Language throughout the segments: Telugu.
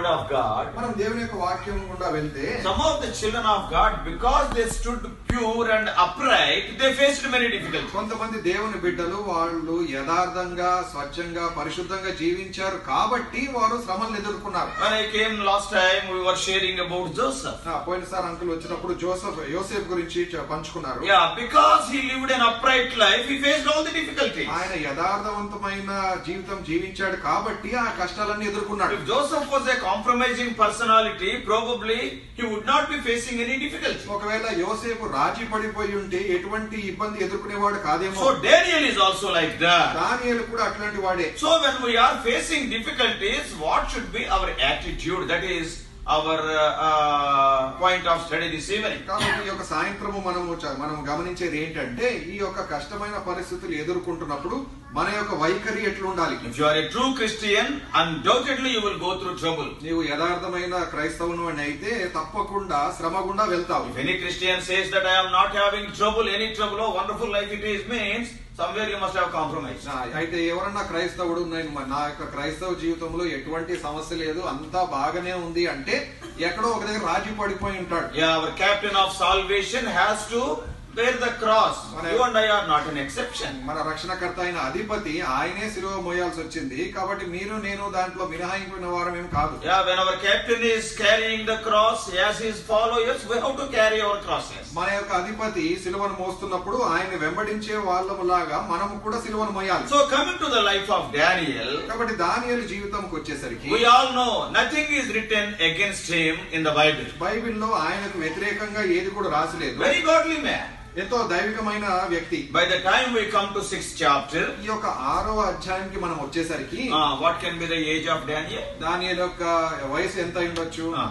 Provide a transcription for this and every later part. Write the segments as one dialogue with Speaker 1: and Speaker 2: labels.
Speaker 1: word of God,
Speaker 2: మనం దేవుని యొక్క వాక్యం గుండా వెళ్తే
Speaker 1: some of the children of God, because they stood pure and upright, they faced many difficulties.
Speaker 2: కొంతమంది దేవుని బిడ్డలు వాళ్ళు యథార్థంగా స్వచ్ఛంగా పరిశుద్ధంగా జీవించారు కాబట్టి వారు శ్రమలను ఎదుర్కొన్నారు
Speaker 1: When I came last time, we were sharing about Joseph.
Speaker 2: ఆ, పోయినసారి అంకుల్ వచ్చినప్పుడు జోసఫ్ యోసేఫ్ గురించి చ- పంచుకున్నారు
Speaker 1: Yeah, because he lived an upright life, he faced all the difficulties.
Speaker 2: ఆయన యథార్థవంతమైన జీవితం జీవించాడు కాబట్టి ఆ కష్టాలన్నీ ఎదుర్కొన్నాడు
Speaker 1: If Joseph was a compromising personality, probably he would not be facing any difficulty.
Speaker 2: ఒకవేళ యోసేపు రాజీ పడిపోయి ఉంటే ఎటువంటి ఇబ్బంది ఎదుర్కొనేవాడు కాదేమో
Speaker 1: So Daniel is also like that.
Speaker 2: దానియేలు కూడా అట్లాంటి వాడే
Speaker 1: So when we are facing difficulties, what should be our attitude? That is our uh, uh, point of study this evening.
Speaker 2: కాబట్టి ఈ యొక్క సాయంత్రము మనము చ- మనం గమనించేది ఏంటంటే ఈ యొక్క కష్టమైన పరిస్థితులు ఎదుర్కొంటున్నప్పుడు మన యొక్క వైఖరి ఎట్లా ఉండాలి
Speaker 1: If you are a true Christian, undoubtedly you will go through trouble.
Speaker 2: నీవు యథార్థమైన క్రైస్తవును అని అయితే తప్పకుండా శ్రమ గుండా వెళ్తావు
Speaker 1: If any Christian says that I am not having trouble, any trouble, oh wonderful life it is, means somewhere you must have compromised.
Speaker 2: ఆ, అయితే ఎవరన్నా క్రైస్తవుడు నేను మ- నా యొక్క క్రైస్తవ జీవితంలో ఎటువంటి సమస్య లేదు అంతా బాగానే ఉంది అంటే ఎక్కడో ఒక దగ్గర రాజీ పడిపోయి ఉంటాడు
Speaker 1: Yeah, our captain of salvation has to bear the cross. You and I are not an exception.
Speaker 2: మన రక్షణకర్త అయిన అధిపతి ఆయనే శిలువ మోయాల్సి వచ్చింది కాబట్టి మీరు నేను దాంట్లో మినహాయించిన వారం ఏం కాదు
Speaker 1: Yeah, when our captain is carrying the cross, as his followers, we have to carry our crosses.
Speaker 2: మన యొక్క అధిపతి సిలువను మోస్తున్నప్పుడు ఆయన వెంబడించే వాళ్ళములాగా మనము కూడా సిలువను మోయాలి
Speaker 1: So coming to the life of Daniel,
Speaker 2: కాబట్టి దానియేలు జీవితంకి వచ్చేసరికి
Speaker 1: we all know nothing is written against him in the Bible.
Speaker 2: బైబిల్లో ఆయనకు వ్యతిరేకంగా ఏది కూడా రాసలేదు
Speaker 1: Very godly man.
Speaker 2: ఎంతో దైవికమైన వ్యక్తి
Speaker 1: By the time we come to sixth chapter,
Speaker 2: ఈ యొక్క ఆరవ అధ్యాయానికి మనం వచ్చేసరికి
Speaker 1: uh, what can be the age of Daniel?
Speaker 2: దానియేలు యొక్క వయసు ఎంత అయి ఉండొచ్చు
Speaker 1: Uh,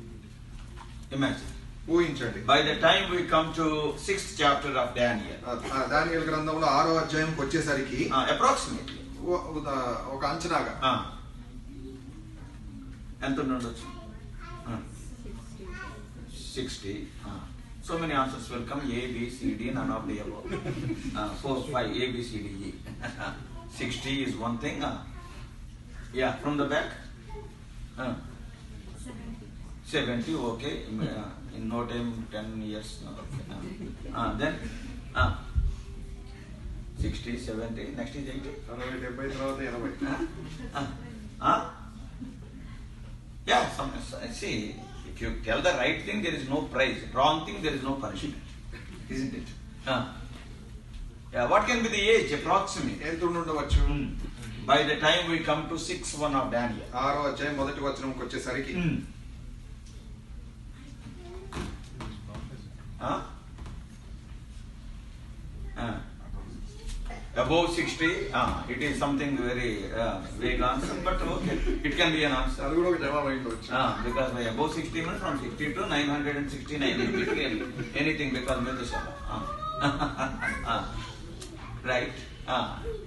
Speaker 1: imagine.
Speaker 2: ఊహించండి
Speaker 1: By the time we come to sixth chapter of Daniel,
Speaker 2: ఆ, దానియేలు గ్రంథంలో ఆరో అధ్యాయంకి వచ్చేసరికి
Speaker 1: uh, approximately,
Speaker 2: ఓ- ఒక- ఒక అంచనాగా
Speaker 1: uh, ఎంత ఉండొచ్చు sixty so many answers well come A B C D none of the above four five A B C D E sixty is one thing yeah from the back seventy okay in no time ten years then sixty seventy next is eighty
Speaker 2: అరవై డెబ్బై తర్వాత ఎనభై
Speaker 1: Uh, huh? Yeah, some, see, if you tell the right thing, there is no prize. Wrong thing, there is no punishment. Isn't it? Huh. Yeah, what can be the age approximate?
Speaker 2: ఎంత ఉండి ఉండవచ్చు
Speaker 1: Hmm. By the time we come to 6 1 of Daniel.
Speaker 2: ఆరో అధ్యాయం మొదటి వచనంకి వచ్చేసరికి
Speaker 1: Hmm. Huh? Uh, above 60, uh, it is something very uh, vague answer, but okay, it can be an answer.
Speaker 2: అది కూడా ఒక జవాబు అయి ఉండవచ్చు
Speaker 1: Ah, because by above 60 means from 60 to 969, it will be anything because Methuselah. Ah. Ah. Right? Ah.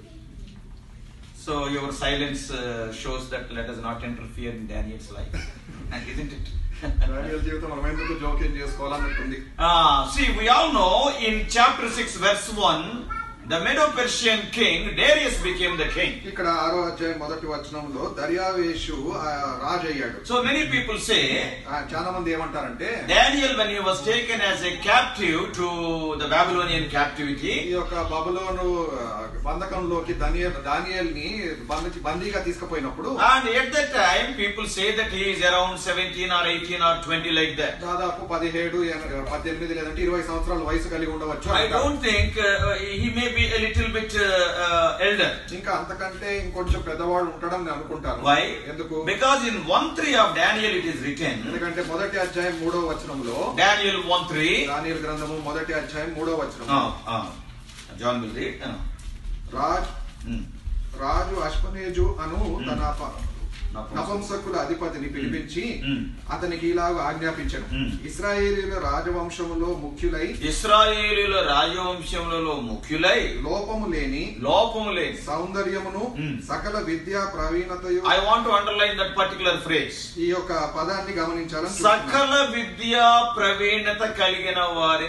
Speaker 1: So your silence uh, shows that let us not interfere in Daniel's life. Isn't it?
Speaker 2: దానియేలు జీవితం మనం ఎందుకు జోక్యం చేసుకోవాలన్నట్టుంది
Speaker 1: Ah, see, we all know in chapter 6, verse 1, the Medo Persian king Darius became the king.
Speaker 2: ఇక్కడ ఆరో అధ్యాయం మొదటి వచనంలో దర్యావేషు ఆ, రాజు అయ్యాడు
Speaker 1: So many people say
Speaker 2: ఆ, చాలా మంది ఏమంటారంటే
Speaker 1: Daniel, when he was taken as a captive to the Babylonian
Speaker 2: ఈ
Speaker 1: captivity,
Speaker 2: యొక్క బబులోను ఆ, బంధకంలోకి దానియల్ దానియల్ ని బందీగా తీసుకుపోయినప్పుడు
Speaker 1: and at that time, people say that he is around 17 or 18 or 20 like that.
Speaker 2: దాదాపు పదిహేడు ఎన- పద్దెనిమిది లేదంటే ఇరవై సంవత్సరాల వయసు కలిగి ఉండవచ్చు
Speaker 1: I
Speaker 2: అంటారు.
Speaker 1: don't think uh, he may be a little bit uh, uh, elder.
Speaker 2: ఇంకా అంతకంటే ఇంకొంచెం పెద్దవాడు ఉంటాడని నేను అనుకుంటాను
Speaker 1: Why?
Speaker 2: ఎందుకు
Speaker 1: Because in 1 3 of Daniel it is written,
Speaker 2: ఎందుకంటే మొదటి అధ్యాయం మూడో వచనంలో
Speaker 1: Daniel 1 3.
Speaker 2: దానియల్ గ్రంథము మొదటి అధ్యాయం మూడో వచనం
Speaker 1: Oh, oh. John will read. Oh.
Speaker 2: Raj
Speaker 1: Hmm.
Speaker 2: రాజు అశ్వనేజు అను తన ప-
Speaker 1: నపుంసకుడు.
Speaker 2: నపుంసకుల అధిపతిని పిలిపించి
Speaker 1: Hmm.
Speaker 2: అతనికి ఇలాగ ఆజ్ఞాపించను
Speaker 1: Hmm.
Speaker 2: ఇస్రాయేలీల రాజవంశములో ముఖ్యులై
Speaker 1: ఇస్రాయేలుల రాజవంశములలో ముఖ్యులై
Speaker 2: లోపము లేని
Speaker 1: లోపము లేదు
Speaker 2: సౌందర్యమును
Speaker 1: Hmm.
Speaker 2: సకల విద్యా ప్రవీణతయు
Speaker 1: I want to underline that particular phrase
Speaker 2: ఈ యొక్క పదాన్ని గమనించాలని చూస్తున్నాను.
Speaker 1: సకల విద్యా ప్రవీణత కలిగిన వారిని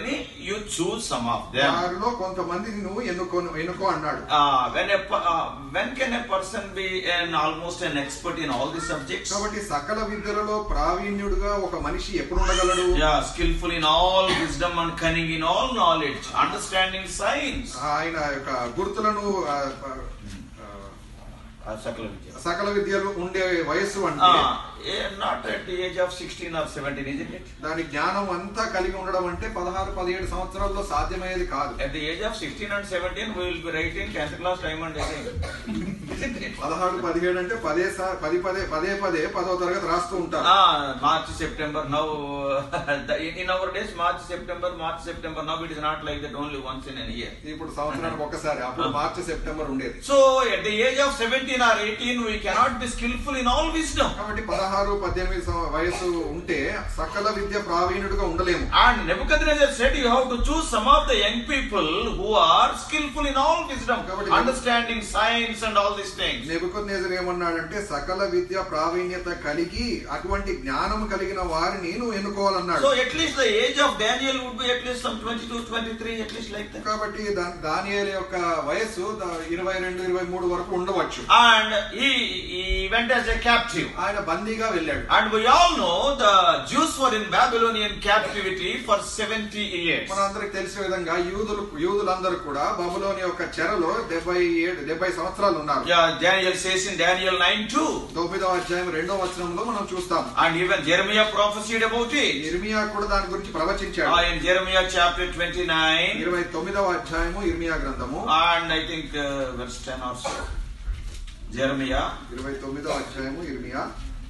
Speaker 1: you choose some of them.
Speaker 2: వారిలో కొంతమందిని నువ్వు ఎన్నుకో ఎన్నుకో అన్నాడు
Speaker 1: Uh, when a per- uh, when can a person be an almost an expert in all the subjects?
Speaker 2: కాబట్టి సకల విద్యలలో ప్రావీణ్యుడుగా ఒక మనిషి ఎప్పుడు ఉండగలడు
Speaker 1: Yeah, skillful in all wisdom and cunning in all knowledge, understanding science.
Speaker 2: ఆయన యొక్క గుర్తులను ఆ, ఆ,
Speaker 1: Uh, Sakala Vidya.
Speaker 2: సకల విద్యలు ఉండే వయస్సు అంటే
Speaker 1: Ah, eh, not at the age of 16 or 17, isn't it?
Speaker 2: దాని జ్ఞానం అంతా కలిగి ఉండడం అంటే పదహారు పదిహేడు సంవత్సరాల్లో సాధ్యమయ్యేది కాదు
Speaker 1: At the age of 16 and 17, we will be writing 10th class diamond again. Isn't it?
Speaker 2: పదహారు పదిహేడు అంటే పదే సా- పది పదే పదే పదే పదో తరగతి రాస్తూ ఉంటారు
Speaker 1: Ah, March, September, now, the, in, in our days, March, September, March, September, now it is not like that only once in a year.
Speaker 2: ఇప్పుడు సంవత్సరానికి ఒకసారి అప్పుడు మార్చి సెప్టెంబర్ ఉండేది
Speaker 1: So, at the age of 17 or 18, we cannot be skillful in all wisdom.
Speaker 2: కాబట్టి పదహారు పద్దెనిమిది సం- వయసు ఉంటే సకల విద్య ప్రావీణుడుగా ఉండలేము
Speaker 1: And Nebuchadnezzar said, You have to choose some of the young people who are skillful in all wisdom,
Speaker 2: కాబట్టి-
Speaker 1: understanding science and all these things.
Speaker 2: Nebuchadnezzar ఏమన్నాడంటే సకల విద్య ప్రావీణ్యత కలిగి అటువంటి జ్ఞానం కలిగిన వారిని నువ్వు ఎన్నుకోవాలన్నాడు
Speaker 1: So, at least the age of Daniel would be at least some 22, 23, at least like that.
Speaker 2: కాబట్టి దా- దానియేలు యొక్క వయస్సు దా- ఇరవై రెండు ఇరవై మూడు వరకు ఉండవచ్చు
Speaker 1: And he, he went as a captive.
Speaker 2: ఆయన బందీగా వెళ్ళాడు
Speaker 1: And we all know the Jews were in Babylonian captivity for 70 years.
Speaker 2: మనందరికి తెలిసిన విధంగా యూదులు యూదులందరూ కూడా బబులోని యొక్క చెరలో డెబ్బై ఏడు డెబ్బై సంవత్సరాలు ఉన్నారు
Speaker 1: Yeah, Daniel says in Daniel 9 2.
Speaker 2: తొమ్మిదవ అధ్యాయం రెండో వచనంలో మనం చూస్తాం
Speaker 1: And even Jeremiah prophesied about it.
Speaker 2: ఇర్మియా కూడా దాని గురించి ప్రవచించాడు
Speaker 1: Uh, in Jeremiah chapter 29,
Speaker 2: ఇరవై తొమ్మిదవ అధ్యాయము ఇర్మియా గ్రంథము
Speaker 1: and I think uh, verse 10 or so. Jeremiah
Speaker 2: ఇరవై తొమ్మిదవ అధ్యాయము ఇర్మియా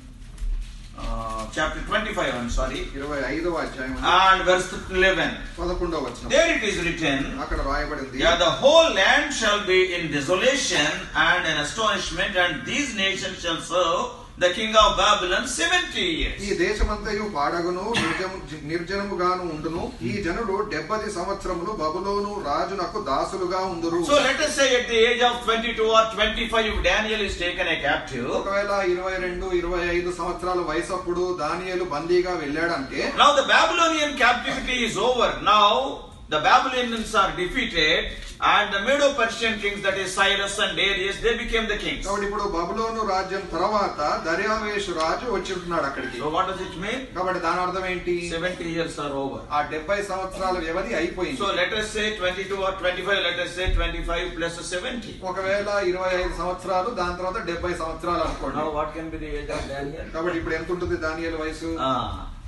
Speaker 1: uh, chapter 25, I'm sorry.
Speaker 2: ఇరవై ఐదవ అధ్యాయం
Speaker 1: And verse 11.
Speaker 2: పదకొండవ వచనం
Speaker 1: There it is written.
Speaker 2: అక్కడ రాయబడింది
Speaker 1: Yeah, the whole land shall be in desolation and an astonishment, and these nations shall serve the king of Babylon 70
Speaker 2: ఈ
Speaker 1: years.
Speaker 2: దేశమంతయు పాడగును నిర్జము నిర్జనముగాను ఉండును ఈ జనుడు డెబ్బది సంవత్సరములు బబులోను రాజునకు దాసులుగా ఉందురు
Speaker 1: So let us say at the age of 22 or 25, if Daniel is taken a captive,
Speaker 2: ఒకవేళ ఇరవై రెండు ఇరవై ఐదు సంవత్సరాల వయసప్పుడు దానియేలు బందీగా వెళ్ళాడంటే
Speaker 1: now the Babylonian captivity is over. Now the Babylonians are defeated, and the Medo-Persian kings, that is Cyrus and Darius, they became the kings.
Speaker 2: కాబట్టి ఇప్పుడు బబులోను రాజ్యం తర్వాత దర్యావేషు రాజు వచ్చి ఉంటున్నాడు అక్కడికి
Speaker 1: So what does it mean?
Speaker 2: కాబట్టి దాని అర్థం ఏంటి
Speaker 1: 70 years are over.
Speaker 2: ఆ డెబ్బై సంవత్సరాల వ్యవధి అయిపోయింది
Speaker 1: So let us say 22 or 25, let us say 25 plus 70.
Speaker 2: ఒకవేళ ఇరవై ఐదు సంవత్సరాలు దాని తర్వాత డెబ్బై సంవత్సరాలు అనుకోండి
Speaker 1: Now what can be the age of Daniel?
Speaker 2: కాబట్టి ఇప్పుడు ఎంత ఉంటుంది దానియేలు వయసు
Speaker 1: Ah,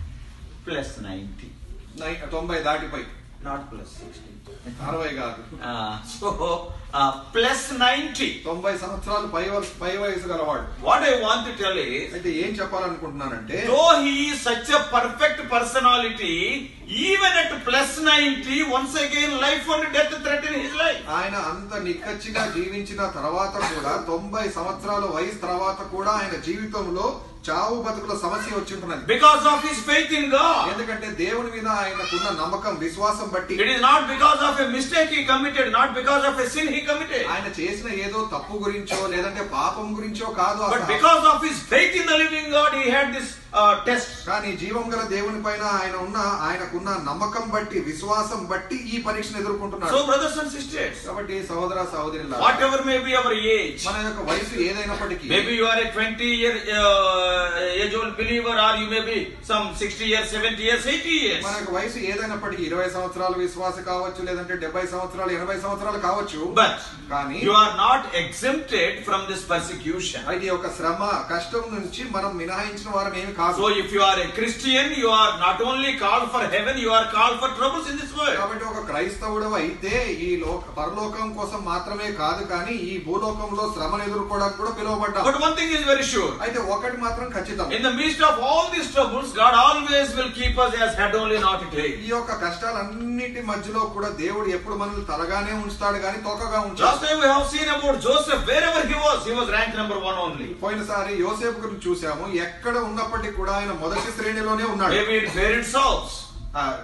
Speaker 1: plus 90,
Speaker 2: నై- తొంభై దాటిపోయి
Speaker 1: not plus 60.
Speaker 2: అరవై కాదు
Speaker 1: Ah, so uh, plus 90.
Speaker 2: తొంభై సంవత్సరాలు పై వయసు పై వయసు గలవాడు
Speaker 1: What I want to tell is,
Speaker 2: అయితే ఏం చెప్పాలనుకుంటున్నానంటే
Speaker 1: though he is such a perfect personality, even at plus 90, once again life and death threaten his life.
Speaker 2: ఆయన అంత నిక్కచ్చిగా జీవించిన తర్వాత కూడా తొంభై సంవత్సరాల వయసు తర్వాత కూడా ఆయన జీవితంలో చావు బతుకుల సమస్య వచ్చి ఉంటున్నది
Speaker 1: Because of his faith in God.
Speaker 2: ఎందుకంటే దేవుని మీద ఆయనకున్న నమ్మకం విశ్వాసం బట్టి
Speaker 1: It is not because of a mistake he committed, not because of a sin he committed.
Speaker 2: ఆయన చేసిన ఏదో తప్పు గురించో లేదంటే పాపం గురించో కాదు
Speaker 1: But
Speaker 2: అసలు.
Speaker 1: because of his faith in the living God, he had this uh, test.
Speaker 2: కానీ జీవం గల దేవుని పైన ఆయన ఉన్న ఆయనకున్న నమ్మకం బట్టి విశ్వాసం బట్టి ఈ పరీక్షను ఎదుర్కొంటున్నాడు
Speaker 1: So, brothers and sisters,
Speaker 2: కాబట్టి సహోదర సహోదరి
Speaker 1: whatever may be our age,
Speaker 2: మన యొక్క వయసు ఏదైనప్పటికీ
Speaker 1: maybe you are a 20 year uh, age old believer, or you may be some 60 years, 70 years, 80 years.
Speaker 2: మన యొక్క వయసు ఏదైనప్పటికీ ఇరవై సంవత్సరాలు విశ్వాస కావచ్చు లేదంటే డెబ్బై సంవత్సరాలు ఎనభై సంవత్సరాలు కావచ్చు
Speaker 1: But
Speaker 2: కానీ
Speaker 1: you are not exempted from this persecution.
Speaker 2: అయితే ఒక శ్రమ కష్టం నుంచి మనం మినహాయించిన వారం ఏమి కాదు
Speaker 1: So, if you are a Christian, you are not only called for heaven, you are called for troubles in this world.
Speaker 2: కాబట్టి ఒక క్రైస్తవుడు అయితే ఈ లోక పరలోకం కోసం మాత్రమే కాదు కానీ ఈ భూలోకంలో శ్రమను ఎదుర్కోవడానికి కూడా పిలువబడ్డాం
Speaker 1: But one thing is very sure.
Speaker 2: అయితే ఒకటి మాత్రం ఖచ్చితం
Speaker 1: In the midst of all these troubles, God always will keep us as head only, not a tail.
Speaker 2: ఈ యొక్క కష్టాలన్నిటి మధ్యలో కూడా దేవుడు ఎప్పుడు మనల్ని తలగానే ఉంచుతాడు కానీ తోకగా
Speaker 1: Last
Speaker 2: ఉంచాడు
Speaker 1: time we have seen about Joseph, wherever he was, he was ranked number one only.
Speaker 2: పోయినసారి యోసేపు గురించి చూసాము ఎక్కడ ఉన్నప్పటికీ కూడా ఆయన మొదటి శ్రేణిలోనే ఉన్నాడు
Speaker 1: Maybe in parents' house,
Speaker 2: ఆ,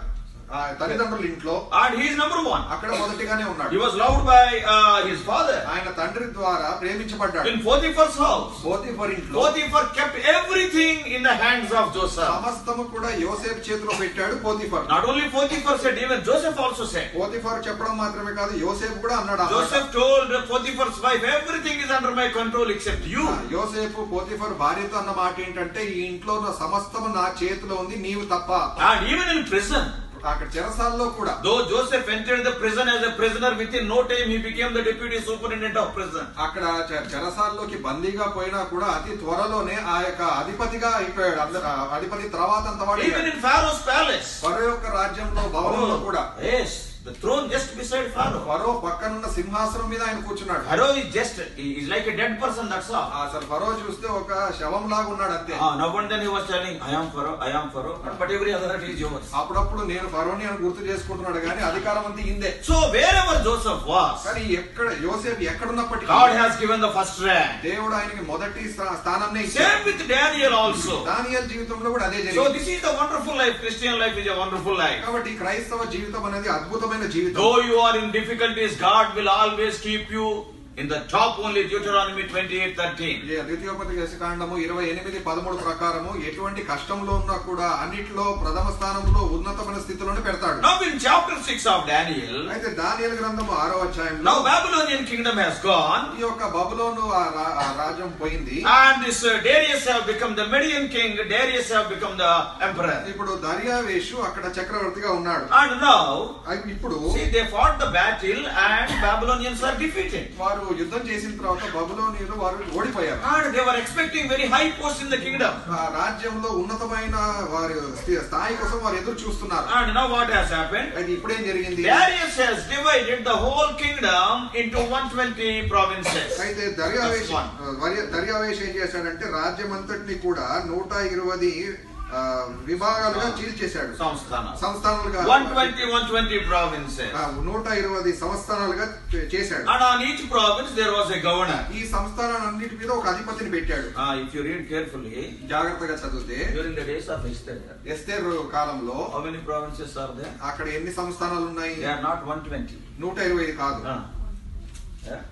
Speaker 2: ఆ తల్లిదండ్రుల ఇంట్లో
Speaker 1: and he is number one.
Speaker 2: అక్కడ మొదటిగానే
Speaker 1: He
Speaker 2: ఉన్నాడు
Speaker 1: was loved by uh, his father.
Speaker 2: ఆయన తండ్రి ద్వారా ప్రేమించబడ్డాడు
Speaker 1: In Potiphar's house,
Speaker 2: పోతీఫర్ ఇంట్లో
Speaker 1: Potiphar kept everything in the hands of Joseph.
Speaker 2: సమస్తము కూడా యోసేపు చేతిలో పెట్టాడు Potiphar
Speaker 1: Not only Potiphar said, even Joseph also said.
Speaker 2: Potiphar చెప్పడం మాత్రమే కాదు యోసేపు కూడా అన్నాడు ఆ మాట.
Speaker 1: Joseph told Potiphar's wife, everything is under my control except you.
Speaker 2: ఆ, యోసేపు పోతీఫర్ భార్యతో అన్న మాట ఏంటంటే ఈ ఇంట్లో ఉన్న సమస్తము నా చేతిలో ఉంది నీవు తప్ప
Speaker 1: And even in prison,
Speaker 2: అక్కడ చెరసాల్లో కూడా
Speaker 1: though Joseph entered the prison as a prisoner, within no time he became the deputy superintendent of prison.
Speaker 2: అక్కడ చె- చెరసాల్లోకి బందీగా పోయినా కూడా అతి త్వరలోనే ఆ యొక్క అధిపతిగా అయిపోయాడు అందరు ఆ అధిపతి తర్వాత అంత వాడు
Speaker 1: Even in Pharaoh's palace.
Speaker 2: ఫరో యొక్క రాజ్యంలో భవనంలో కూడా
Speaker 1: Yes, the throne just beside Pharaoh.
Speaker 2: ఫరో పక్కనున్న సింహాసనం మీద ఆయన కూర్చున్నాడు
Speaker 1: Pharaoh is just, he is like a dead person, that's all.
Speaker 2: అసలు ఫరో చూస్తే ఒక శవం లాగా ఉన్నాడు అంతే
Speaker 1: Ah, now and then he was telling, I am Pharaoh, I am Pharaoh, but every other is yours.
Speaker 2: అప్పుడప్పుడు నేను ఫరోని అని గుర్తు చేసుకుంటున్నాడు కానీ అధికారం అంతా ఇందే
Speaker 1: So wherever Joseph was,
Speaker 2: కానీ ఎక్కడ యోసేపు ఎక్కడున్నప్పటికీ
Speaker 1: God has given the first rank.
Speaker 2: దేవుడు ఆయనకి మొదటి స్థా- స్థానాన్నే ఇచ్చాడు
Speaker 1: Same with Daniel also.
Speaker 2: Daniel జీవితంలో కూడా అదే
Speaker 1: So
Speaker 2: జరిగింది
Speaker 1: this is the wonderful life. Christian life is a wonderful life.
Speaker 2: కాబట్టి క్రైస్తవ జీవితం అనేది అద్భుతమైన జీవితం
Speaker 1: Though you are in difficulties, God will always keep you in the top only. Deuteronomy 28 13.
Speaker 2: ఈ ద్వితీయోపదేశ కాండము ఇరవై ఎనిమిది పదమూడు ప్రకారము ఎటువంటి కష్టంలో ఉన్నా కూడా అన్నిటిలో ప్రథమ స్థానంలో ఉన్నతమైన స్థితిలోనే పెడతాడు
Speaker 1: Now in chapter 6 of Daniel,
Speaker 2: అయితే దానియల్ గ్రంథము ఆరో అధ్యాయంలో
Speaker 1: now Babylonian kingdom has gone
Speaker 2: ఈ యొక్క బబులోను ఆ రా- ఆ రాజ్యం పోయింది
Speaker 1: and this uh, Darius have become the Median king, Darius have become the emperor.
Speaker 2: ఇప్పుడు దర్యావేషు అక్కడ చక్రవర్తిగా ఉన్నాడు
Speaker 1: And now,
Speaker 2: అయి- ఇప్పుడు
Speaker 1: see they fought the battle and Babylonians are defeated.
Speaker 2: వారు యుద్ధం చేసిన తర్వాత బబులోనియులు వారు ఓడిపోయారు
Speaker 1: And they were expecting very high post in the kingdom.
Speaker 2: ఆ రాజ్యంలో ఉన్నతమైన వారి స్థి- స్థాయి కోసం వారు ఎదురు చూస్తున్నారు
Speaker 1: And now what has happened?
Speaker 2: అయితే ఇప్పుడేం జరిగింది
Speaker 1: Darius has divided the whole kingdom into 120 provinces.
Speaker 2: అయితే దర్యావేష్
Speaker 1: That's one.
Speaker 2: వర్య- దర్యావేష్ ఏం చేశాడంటే రాజ్యం అంతటిని కూడా నూట ఇరవై ఆ, విభాగాలుగా చీల్చేశాడు
Speaker 1: Samsthanas.
Speaker 2: సంస్థానాలుగా
Speaker 1: 120, 120 provinces.
Speaker 2: ఆ, నూట ఇరవై సంస్థానాలుగా చే- చేశాడు
Speaker 1: And on each province there was a governor.
Speaker 2: ఈ సంస్థానాలన్నిటి మీద ఒక అధిపతిని పెట్టాడు
Speaker 1: Ah, if you read carefully,
Speaker 2: జాగ్రత్తగా చదివితే
Speaker 1: during the days of Esther,
Speaker 2: Esther కాలంలో
Speaker 1: how many provinces are there?
Speaker 2: అక్కడ ఎన్ని సంస్థానాలు ఉన్నాయి
Speaker 1: They are not 120.
Speaker 2: నూట ఇరవై ఐదు కాదు
Speaker 1: Ah. Yeah?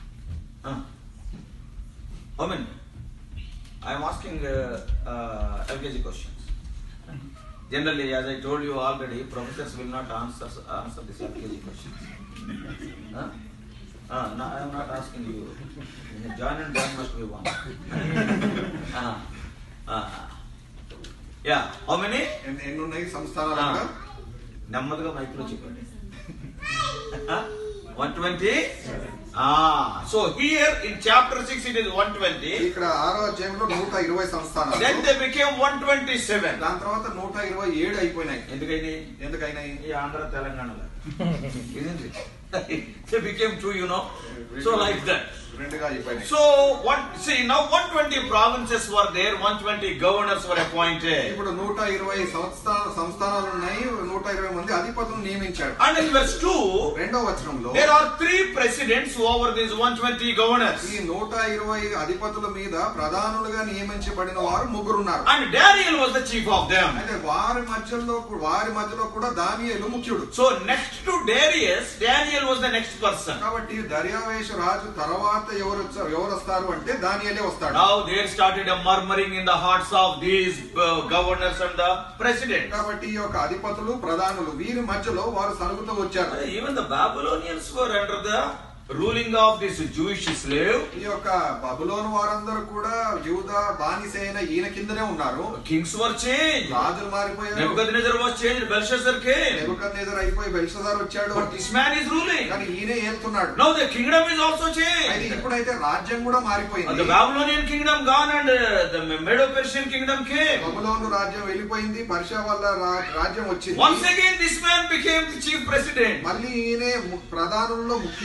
Speaker 1: Ah. How many? I am asking uh, uh, LKG questions. Generally, as I told you already, professors will not answer answer this LKG questions. Huh? Ah, no, I am not asking you. John and John must be one. ah. Ah. Yeah. How many?
Speaker 2: ఎన్ని ఎన్ని ఉన్నాయి సంస్థానాలు అక్కడ?
Speaker 1: నెమ్మదిగా మైక్లో చెప్పండి one twenty so here in chapter six it is one twenty
Speaker 2: ఇక్కడ ఆరో అధ్యాయంలో నూట ఇరవై
Speaker 1: దెన్
Speaker 2: సంస్థానాలు
Speaker 1: they became one twenty seven
Speaker 2: దాని తర్వాత నూట ఇరవై ఏడు అయిపోయినాయి
Speaker 1: ఎందుకైంది
Speaker 2: ఎందుకైనాయి
Speaker 1: ఈ ఆంధ్ర తెలంగాణలో isn't it they became two you know so like that
Speaker 2: రెండుగా అయిపోయినాయి
Speaker 1: so what see now 120 provinces were there 120 governors were appointed
Speaker 2: ఇప్పుడు నూట ఇరవై సంస్థా సంస్థానాలు ఉన్నాయి నూట ఇరవై మంది అధిపతులను నియమించాడు
Speaker 1: and in verse 2
Speaker 2: రెండో వచనంలో
Speaker 1: there are three presidents over these 120 governors
Speaker 2: ఈ నూట ఇరవై అధిపతుల మీద ప్రధానులుగా నియమించబడిన వారు ముగ్గురున్నారు
Speaker 1: and Daniel was the chief of them
Speaker 2: అయితే వారి మధ్యలో కూ- వారి మధ్యలో కూడా దానియేలు ముఖ్యుడు
Speaker 1: So next to Darius, Daniel was the next person.
Speaker 2: కాబట్టి దర్యావేశ రాజు తర్వాత ఎవరు వచ్చా- ఎవరు వస్తారు అంటే దానియేలే వస్తాడు
Speaker 1: Now there started a murmuring in the hearts of these uh, governors and the president.
Speaker 2: కాబట్టి ఈ యొక్క అధిపతులు ప్రధానులు వీరి మధ్యలో వారు సరుగుతూ వచ్చారు
Speaker 1: Even the Babylonians were under the ruling of this Jewish slave.
Speaker 2: ఈ యొక్క బబులోను వారందరూ కూడా యూద బానిస అయిన ఈయన కిందనే ఉన్నారు
Speaker 1: Kings were changed.
Speaker 2: రాజులు మారిపోయారు
Speaker 1: Nebuchadnezzar was changed. Belshazzar came.
Speaker 2: Nebuchadnezzar అయిపోయి బెల్షదార్ వచ్చాడు
Speaker 1: But this man is ruling.
Speaker 2: కానీ ఈయనే ఏలుతున్నాడు
Speaker 1: Now the kingdom is also
Speaker 2: అయితే
Speaker 1: changed.
Speaker 2: ఇప్పుడైతే రాజ్యం కూడా
Speaker 1: And
Speaker 2: మారిపోయింది
Speaker 1: the Babylonian kingdom gone and uh, the Medo-Persian kingdom came.
Speaker 2: బబులోను రాజ్యం వెళ్ళిపోయింది పర్షియా వల్ల రా- రాజ్యం వచ్చింది
Speaker 1: Once again this man became the chief president.
Speaker 2: మళ్ళీ ఈయనే ము- ప్రధానుల్లో ముఖ్యుడిగా అయిపోయి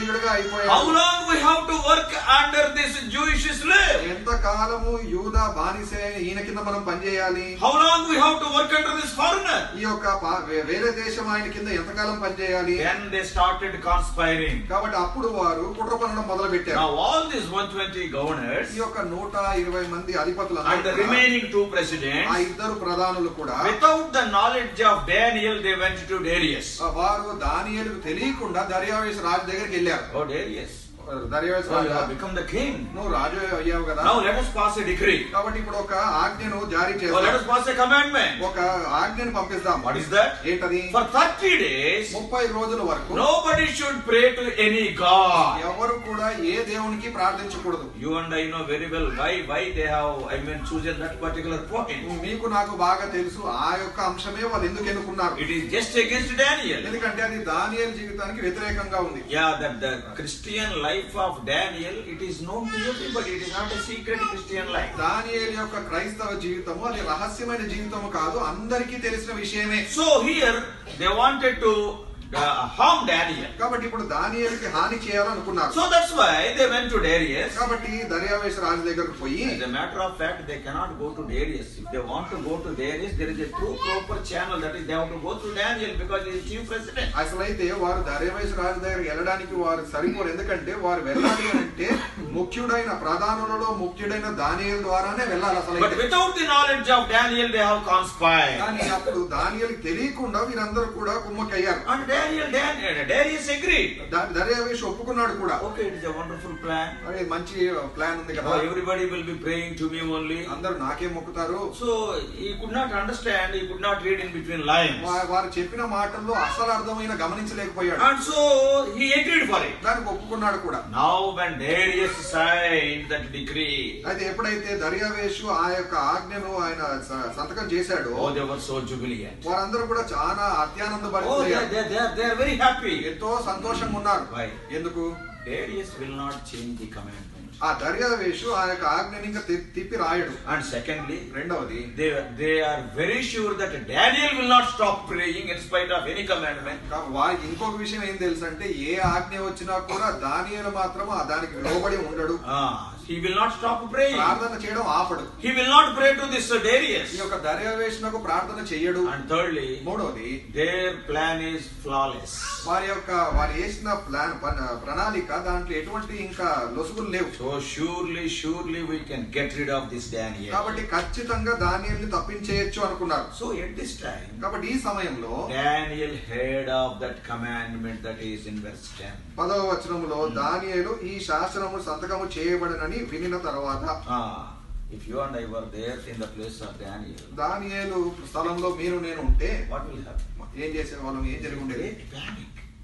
Speaker 2: పడిపోయాడు
Speaker 1: long we have to work under this Jewish slave?
Speaker 2: ఎంత కాలము యూదా బానిస అయిన ఈయన కింద మనం పనిచేయాలి
Speaker 1: How long we have to work under this foreigner?
Speaker 2: ఈ యొక్క పా- వే- వేరే దేశం ఆయన కింద ఎంతకాలం పనిచేయాలి
Speaker 1: Then they started conspiring.
Speaker 2: కాబట్టి అప్పుడు వారు కుట్ర పనడం మొదలు పెట్టారు
Speaker 1: Now all these 120 governors
Speaker 2: ఈ యొక్క నూట ఇరవై మంది అధిపతులు
Speaker 1: and the remaining two
Speaker 2: ఆ
Speaker 1: presidents,
Speaker 2: ఇద్దరు ప్రధానులు కూడా
Speaker 1: without the knowledge of Daniel, they went to Darius.
Speaker 2: ఆ వారు దానియేలుకు తెలియకుండా దర్యావేశ రాజు దగ్గరికి వెళ్ళారు
Speaker 1: Oh, Darius.
Speaker 2: దర్యావేశ
Speaker 1: Oh, you
Speaker 2: Raju
Speaker 1: have become the king.
Speaker 2: నువ్వు రాజు అయ్యావు కదా
Speaker 1: Now let us pass a decree.
Speaker 2: కాబట్టి ఇప్పుడు ఒక ఆజ్ఞను జారీ
Speaker 1: Oh, let us
Speaker 2: చేస్తాం
Speaker 1: pass a commandment.
Speaker 2: ఒక ఆజ్ఞను పంపిస్తాం
Speaker 1: What is that?
Speaker 2: ఏంటది
Speaker 1: For 30 days,
Speaker 2: ముప్పై రోజుల వరకు
Speaker 1: nobody should pray to any god.
Speaker 2: ఎవరు కూడా ఏ దేవునికి ప్రార్థించకూడదు
Speaker 1: You and I know very well why why they have I mean chosen that particular point.
Speaker 2: మీకు నాకు బాగా తెలుసు ఆ యొక్క అంశమే వాళ్ళు ఎందుకు ఎన్నుకున్నారు
Speaker 1: It is just against Daniel.
Speaker 2: ఎందుకంటే అది దానియేలు జీవితానికి వ్యతిరేకంగా ఉంది
Speaker 1: Yeah, that the Christian life of Daniel, it is known to everybody. It is not a secret Christian life.
Speaker 2: దానియేలు యొక్క క్రైస్తవ జీవితము అది రహస్యమైన జీవితము కాదు అందరికీ తెలిసిన విషయమే
Speaker 1: So here they wanted to uh, harm Daniel.
Speaker 2: కాబట్టి ఇప్పుడు దానియేలుకి హాని చేయాలనుకున్నారు
Speaker 1: So that's why they went to Darius.
Speaker 2: కాబట్టి దర్యావేశ రాజు దగ్గరకు పోయి
Speaker 1: As a matter of fact, they cannot go to Darius. If they want to go to Darius, there is a true proper channel that is they have to go through Daniel because he is chief president.
Speaker 2: అసలైతే వారు దర్యావేశ రాజు దగ్గరికి వెళ్ళడానికి వారు సరిపోరు ఎందుకంటే వారు వెళ్ళాలి అని అంటే ముఖ్యుడైన ప్రధానులలో ముఖ్యుడైన దానియేలు ద్వారానే వెళ్ళాలి
Speaker 1: But
Speaker 2: అసలు
Speaker 1: without the knowledge of Daniel, they have conspired.
Speaker 2: కానీ అప్పుడు దానియేలుకి తెలియకుండా వీరందరూ కూడా కుమ్మక్కయ్యారు
Speaker 1: And Daniel, Daniel, Darius agreed.
Speaker 2: దా- దర్యావేష్ ఒప్పుకున్నాడు కూడా
Speaker 1: Okay, it is a wonderful plan.
Speaker 2: అరే మంచి ప్లాన్ ఉంది కదా
Speaker 1: Oh, everybody will be praying to me only.
Speaker 2: అందరూ నాకే మొక్కుతారు
Speaker 1: So he could not understand, he could not read in between lines.
Speaker 2: వా- వారు చెప్పిన మాటల్లో అసలు అర్థమైన గమనించలేకపోయాడు
Speaker 1: And so he agreed for it.
Speaker 2: దానికి ఒప్పుకున్నాడు కూడా
Speaker 1: Now when Darius signed that decree,
Speaker 2: అయితే ఎప్పుడైతే దర్యావేషు ఆ యొక్క ఆజ్ఞను ఆయన స- సంతకం చేశాడో
Speaker 1: oh, they were so jubilant.
Speaker 2: వారందరూ కూడా చాలా అత్యానంద
Speaker 1: Oh, they,
Speaker 2: భరితులయ్యారు.
Speaker 1: they, they, are, they are very happy.
Speaker 2: ఎంతో సంతోషంగా ఉన్నారు
Speaker 1: Why?
Speaker 2: ఎందుకు
Speaker 1: Darius will not change the commandment.
Speaker 2: ఆ దర్యావేషు ఆ యొక్క ఆజ్ఞని ఇంకా తి- తిప్పి రాయడు
Speaker 1: And secondly,
Speaker 2: రెండవది
Speaker 1: they, they are very sure that Daniel will not stop praying in spite of any commandment.
Speaker 2: కా- వారికి ఇంకొక విషయం ఏం తెలుసు అంటే ఏ ఆజ్ఞ వచ్చినా కూడా దానియేలు మాత్రం ఆ దానికి లోబడి ఉండడు
Speaker 1: Ah, he will not stop praying.
Speaker 2: ప్రార్థన చేయడం ఆపడు
Speaker 1: He will not pray to this uh, Darius.
Speaker 2: ఈ యొక్క దర్యావేషునకు ప్రార్థన చెయ్యడు
Speaker 1: And thirdly,
Speaker 2: మూడవది
Speaker 1: their plan is flawless.
Speaker 2: వారి యొక్క వారు వేసిన ప్లాన్ పన- ప్రణాళిక దాంట్లో ఎటువంటి ఇంకా లొసుగులు లేవు
Speaker 1: So surely, surely we can get rid of this Daniel.
Speaker 2: కాబట్టి ఖచ్చితంగా దానియల్ని తప్పించేయచ్చు అనుకున్నారు
Speaker 1: So at this time,
Speaker 2: కాబట్టి ఈ సమయంలో
Speaker 1: Daniel heard of that commandment that is in verse 10.
Speaker 2: పదవ వచనంలో దానియేలు ఈ శాసనము సంతకము చేయబడనని వినిన తర్వాత
Speaker 1: Ah, if you and I were there in the place of Daniel,
Speaker 2: దానియేలు స్థలంలో మీరు నేను ఉంటే
Speaker 1: what will happen?
Speaker 2: ఏం చేసే వాళ్ళం ఏం జరిగి ఉండేది
Speaker 1: Great panic.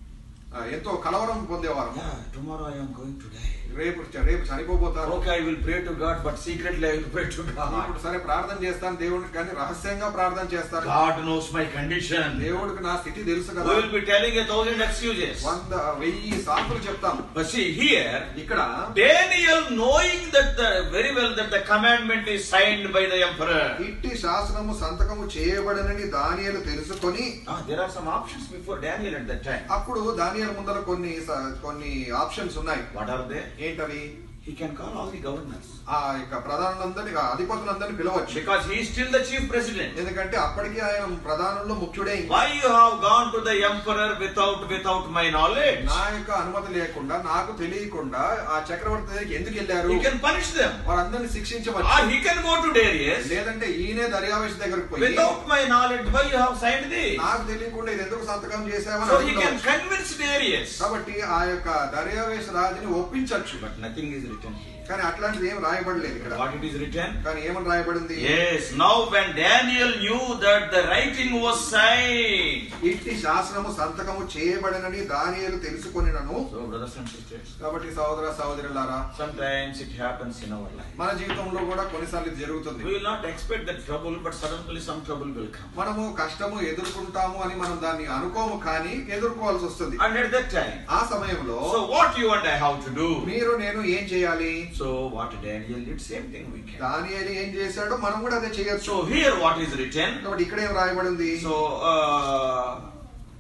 Speaker 2: ఆ, ఎంతో కలవరం పొందేవారు
Speaker 1: Yeah, tomorrow I am going to die.
Speaker 2: రేపు రేపు చనిపోబోతారు
Speaker 1: Okay, I will pray to God, but secretly I will pray to
Speaker 2: ఇప్పుడు
Speaker 1: God.
Speaker 2: సరే ప్రార్థన చేస్తాను దేవుడికి కానీ రహస్యంగా ప్రార్థన చేస్తాను
Speaker 1: God knows my condition.
Speaker 2: దేవుడికి నా స్థితి తెలుసు
Speaker 1: We
Speaker 2: కదా
Speaker 1: will be telling a thousand excuses.
Speaker 2: వంద వెయ్యి సాకులు చెప్తాం
Speaker 1: But see here,
Speaker 2: ఇక్కడ
Speaker 1: Daniel knowing that the very well that the commandment is signed by the emperor.
Speaker 2: ఇట్టి శాసనము సంతకము చేయబడనని దానియేలు తెలుసుకొని
Speaker 1: Ah, there are some options before Daniel at that time.
Speaker 2: అప్పుడు దానియేలు ముందర కొన్ని స- కొన్ని ఆప్షన్స్ ఉన్నాయి
Speaker 1: What are they?
Speaker 2: ఏంటవి
Speaker 1: He can call all the governors.
Speaker 2: ఆ యొక్క ప్రధానులందరినీ ఆ అధిపతులందరినీ పిలవచ్చు
Speaker 1: Because he is still the chief president.
Speaker 2: ఎందుకంటే అప్పటికి ఆయన ప్రధానుల్లో ముఖ్యుడే ఇంకా.
Speaker 1: Why you have gone to the emperor without without my knowledge?
Speaker 2: నా యొక్క అనుమతి లేకుండా నాకు తెలియకుండా ఆ చక్రవర్తి దగ్గరికి ఎందుకు వెళ్ళారు
Speaker 1: He can punish them.
Speaker 2: వారందరినీ
Speaker 1: Or
Speaker 2: శిక్షించవచ్చు
Speaker 1: he can go to Darius
Speaker 2: లేదంటే ఈయనే దర్యావేశ దగ్గరకు పోయి
Speaker 1: without my knowledge. Why you have signed this?
Speaker 2: నాకు తెలియకుండా ఇది ఎందుకు సంతకం చేశావని
Speaker 1: So he can
Speaker 2: అడుగుతావచ్చు.
Speaker 1: convince Darius.
Speaker 2: కాబట్టి ఆ యొక్క దర్యావేశ రాజుని ఒప్పించచ్చు
Speaker 1: But nothing is written here.
Speaker 2: కానీ అట్లాంటిది ఏం రాయబడలేదు ఇక్కడ
Speaker 1: What it is written?
Speaker 2: కానీ ఏమని రాయబడింది
Speaker 1: Yes, now when Daniel knew that the writing was signed.
Speaker 2: ఇట్టి శాసనము సంతకము చేయబడనని దానియేలు తెలుసుకొనినను
Speaker 1: So, brothers and sisters,
Speaker 2: కాబట్టి సహోదర సహోదరులారా
Speaker 1: sometimes it happens in our life.
Speaker 2: మన జీవితంలో కూడా కొన్నిసార్లు ఇది జరుగుతుంది
Speaker 1: We will not expect that trouble, but suddenly some trouble will come.
Speaker 2: మనము కష్టము ఎదుర్కొంటాము అని మనం దాన్ని అనుకోము కానీ ఎదుర్కోవాల్సి వస్తుంది
Speaker 1: And at that time,
Speaker 2: ఆ సమయంలో
Speaker 1: so what you and I have to do?
Speaker 2: మీరు నేను ఏం చేయాలి
Speaker 1: So, what Daniel did, same thing we can.
Speaker 2: దానియేలు ఏం చేశాడో మనం కూడా అదే చేయొచ్చు
Speaker 1: So, here what is written?
Speaker 2: కాబట్టి ఇక్కడ ఏం రాయబడింది
Speaker 1: So, uh,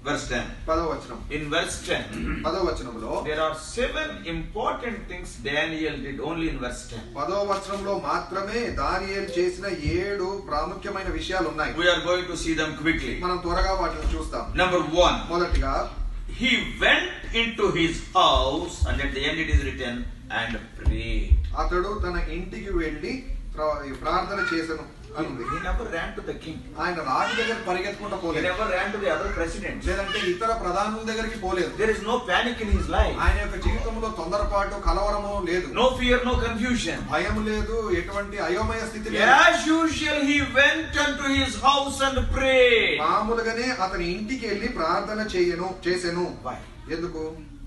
Speaker 1: verse 10.
Speaker 2: పదవ వచనం
Speaker 1: In verse 10,
Speaker 2: పదవ వచనంలో
Speaker 1: there are seven important things Daniel did only in verse 10.
Speaker 2: పదవ వచనంలో మాత్రమే దానియేలు చేసిన ఏడు ప్రాముఖ్యమైన విషయాలు ఉన్నాయి
Speaker 1: We are going to see them quickly.
Speaker 2: మనం త్వరగా వాటిని చూస్తాం
Speaker 1: Number one,
Speaker 2: మొదటిగా
Speaker 1: he went into his house, and at the end it is written, and prayed.
Speaker 2: అతడు తన ఇంటికి వెళ్లి ప్ర- ప్రార్థన చేసను అని ఉంది.
Speaker 1: He never ran to the king.
Speaker 2: ఆయన రాజు దగ్గర పరిగెత్తుకుంటూ
Speaker 1: He
Speaker 2: పోలేదు
Speaker 1: never ran to the other presidents.
Speaker 2: లేదంటే ఇతర ప్రధానుల దగ్గరికి పోలేదు
Speaker 1: There is no panic in his life,
Speaker 2: ఆయన యొక్క జీవితంలో తొందరపాటు కలవరము లేదు
Speaker 1: no fear, no confusion.
Speaker 2: భయం లేదు ఎటువంటి అయోమయ స్థితి లేదు
Speaker 1: As usual, he went unto his house and prayed.
Speaker 2: మామూలుగానే అతని ఇంటికి వెళ్ళి ప్రార్థన చేయను చేసెను
Speaker 1: Why?
Speaker 2: ఎందుకు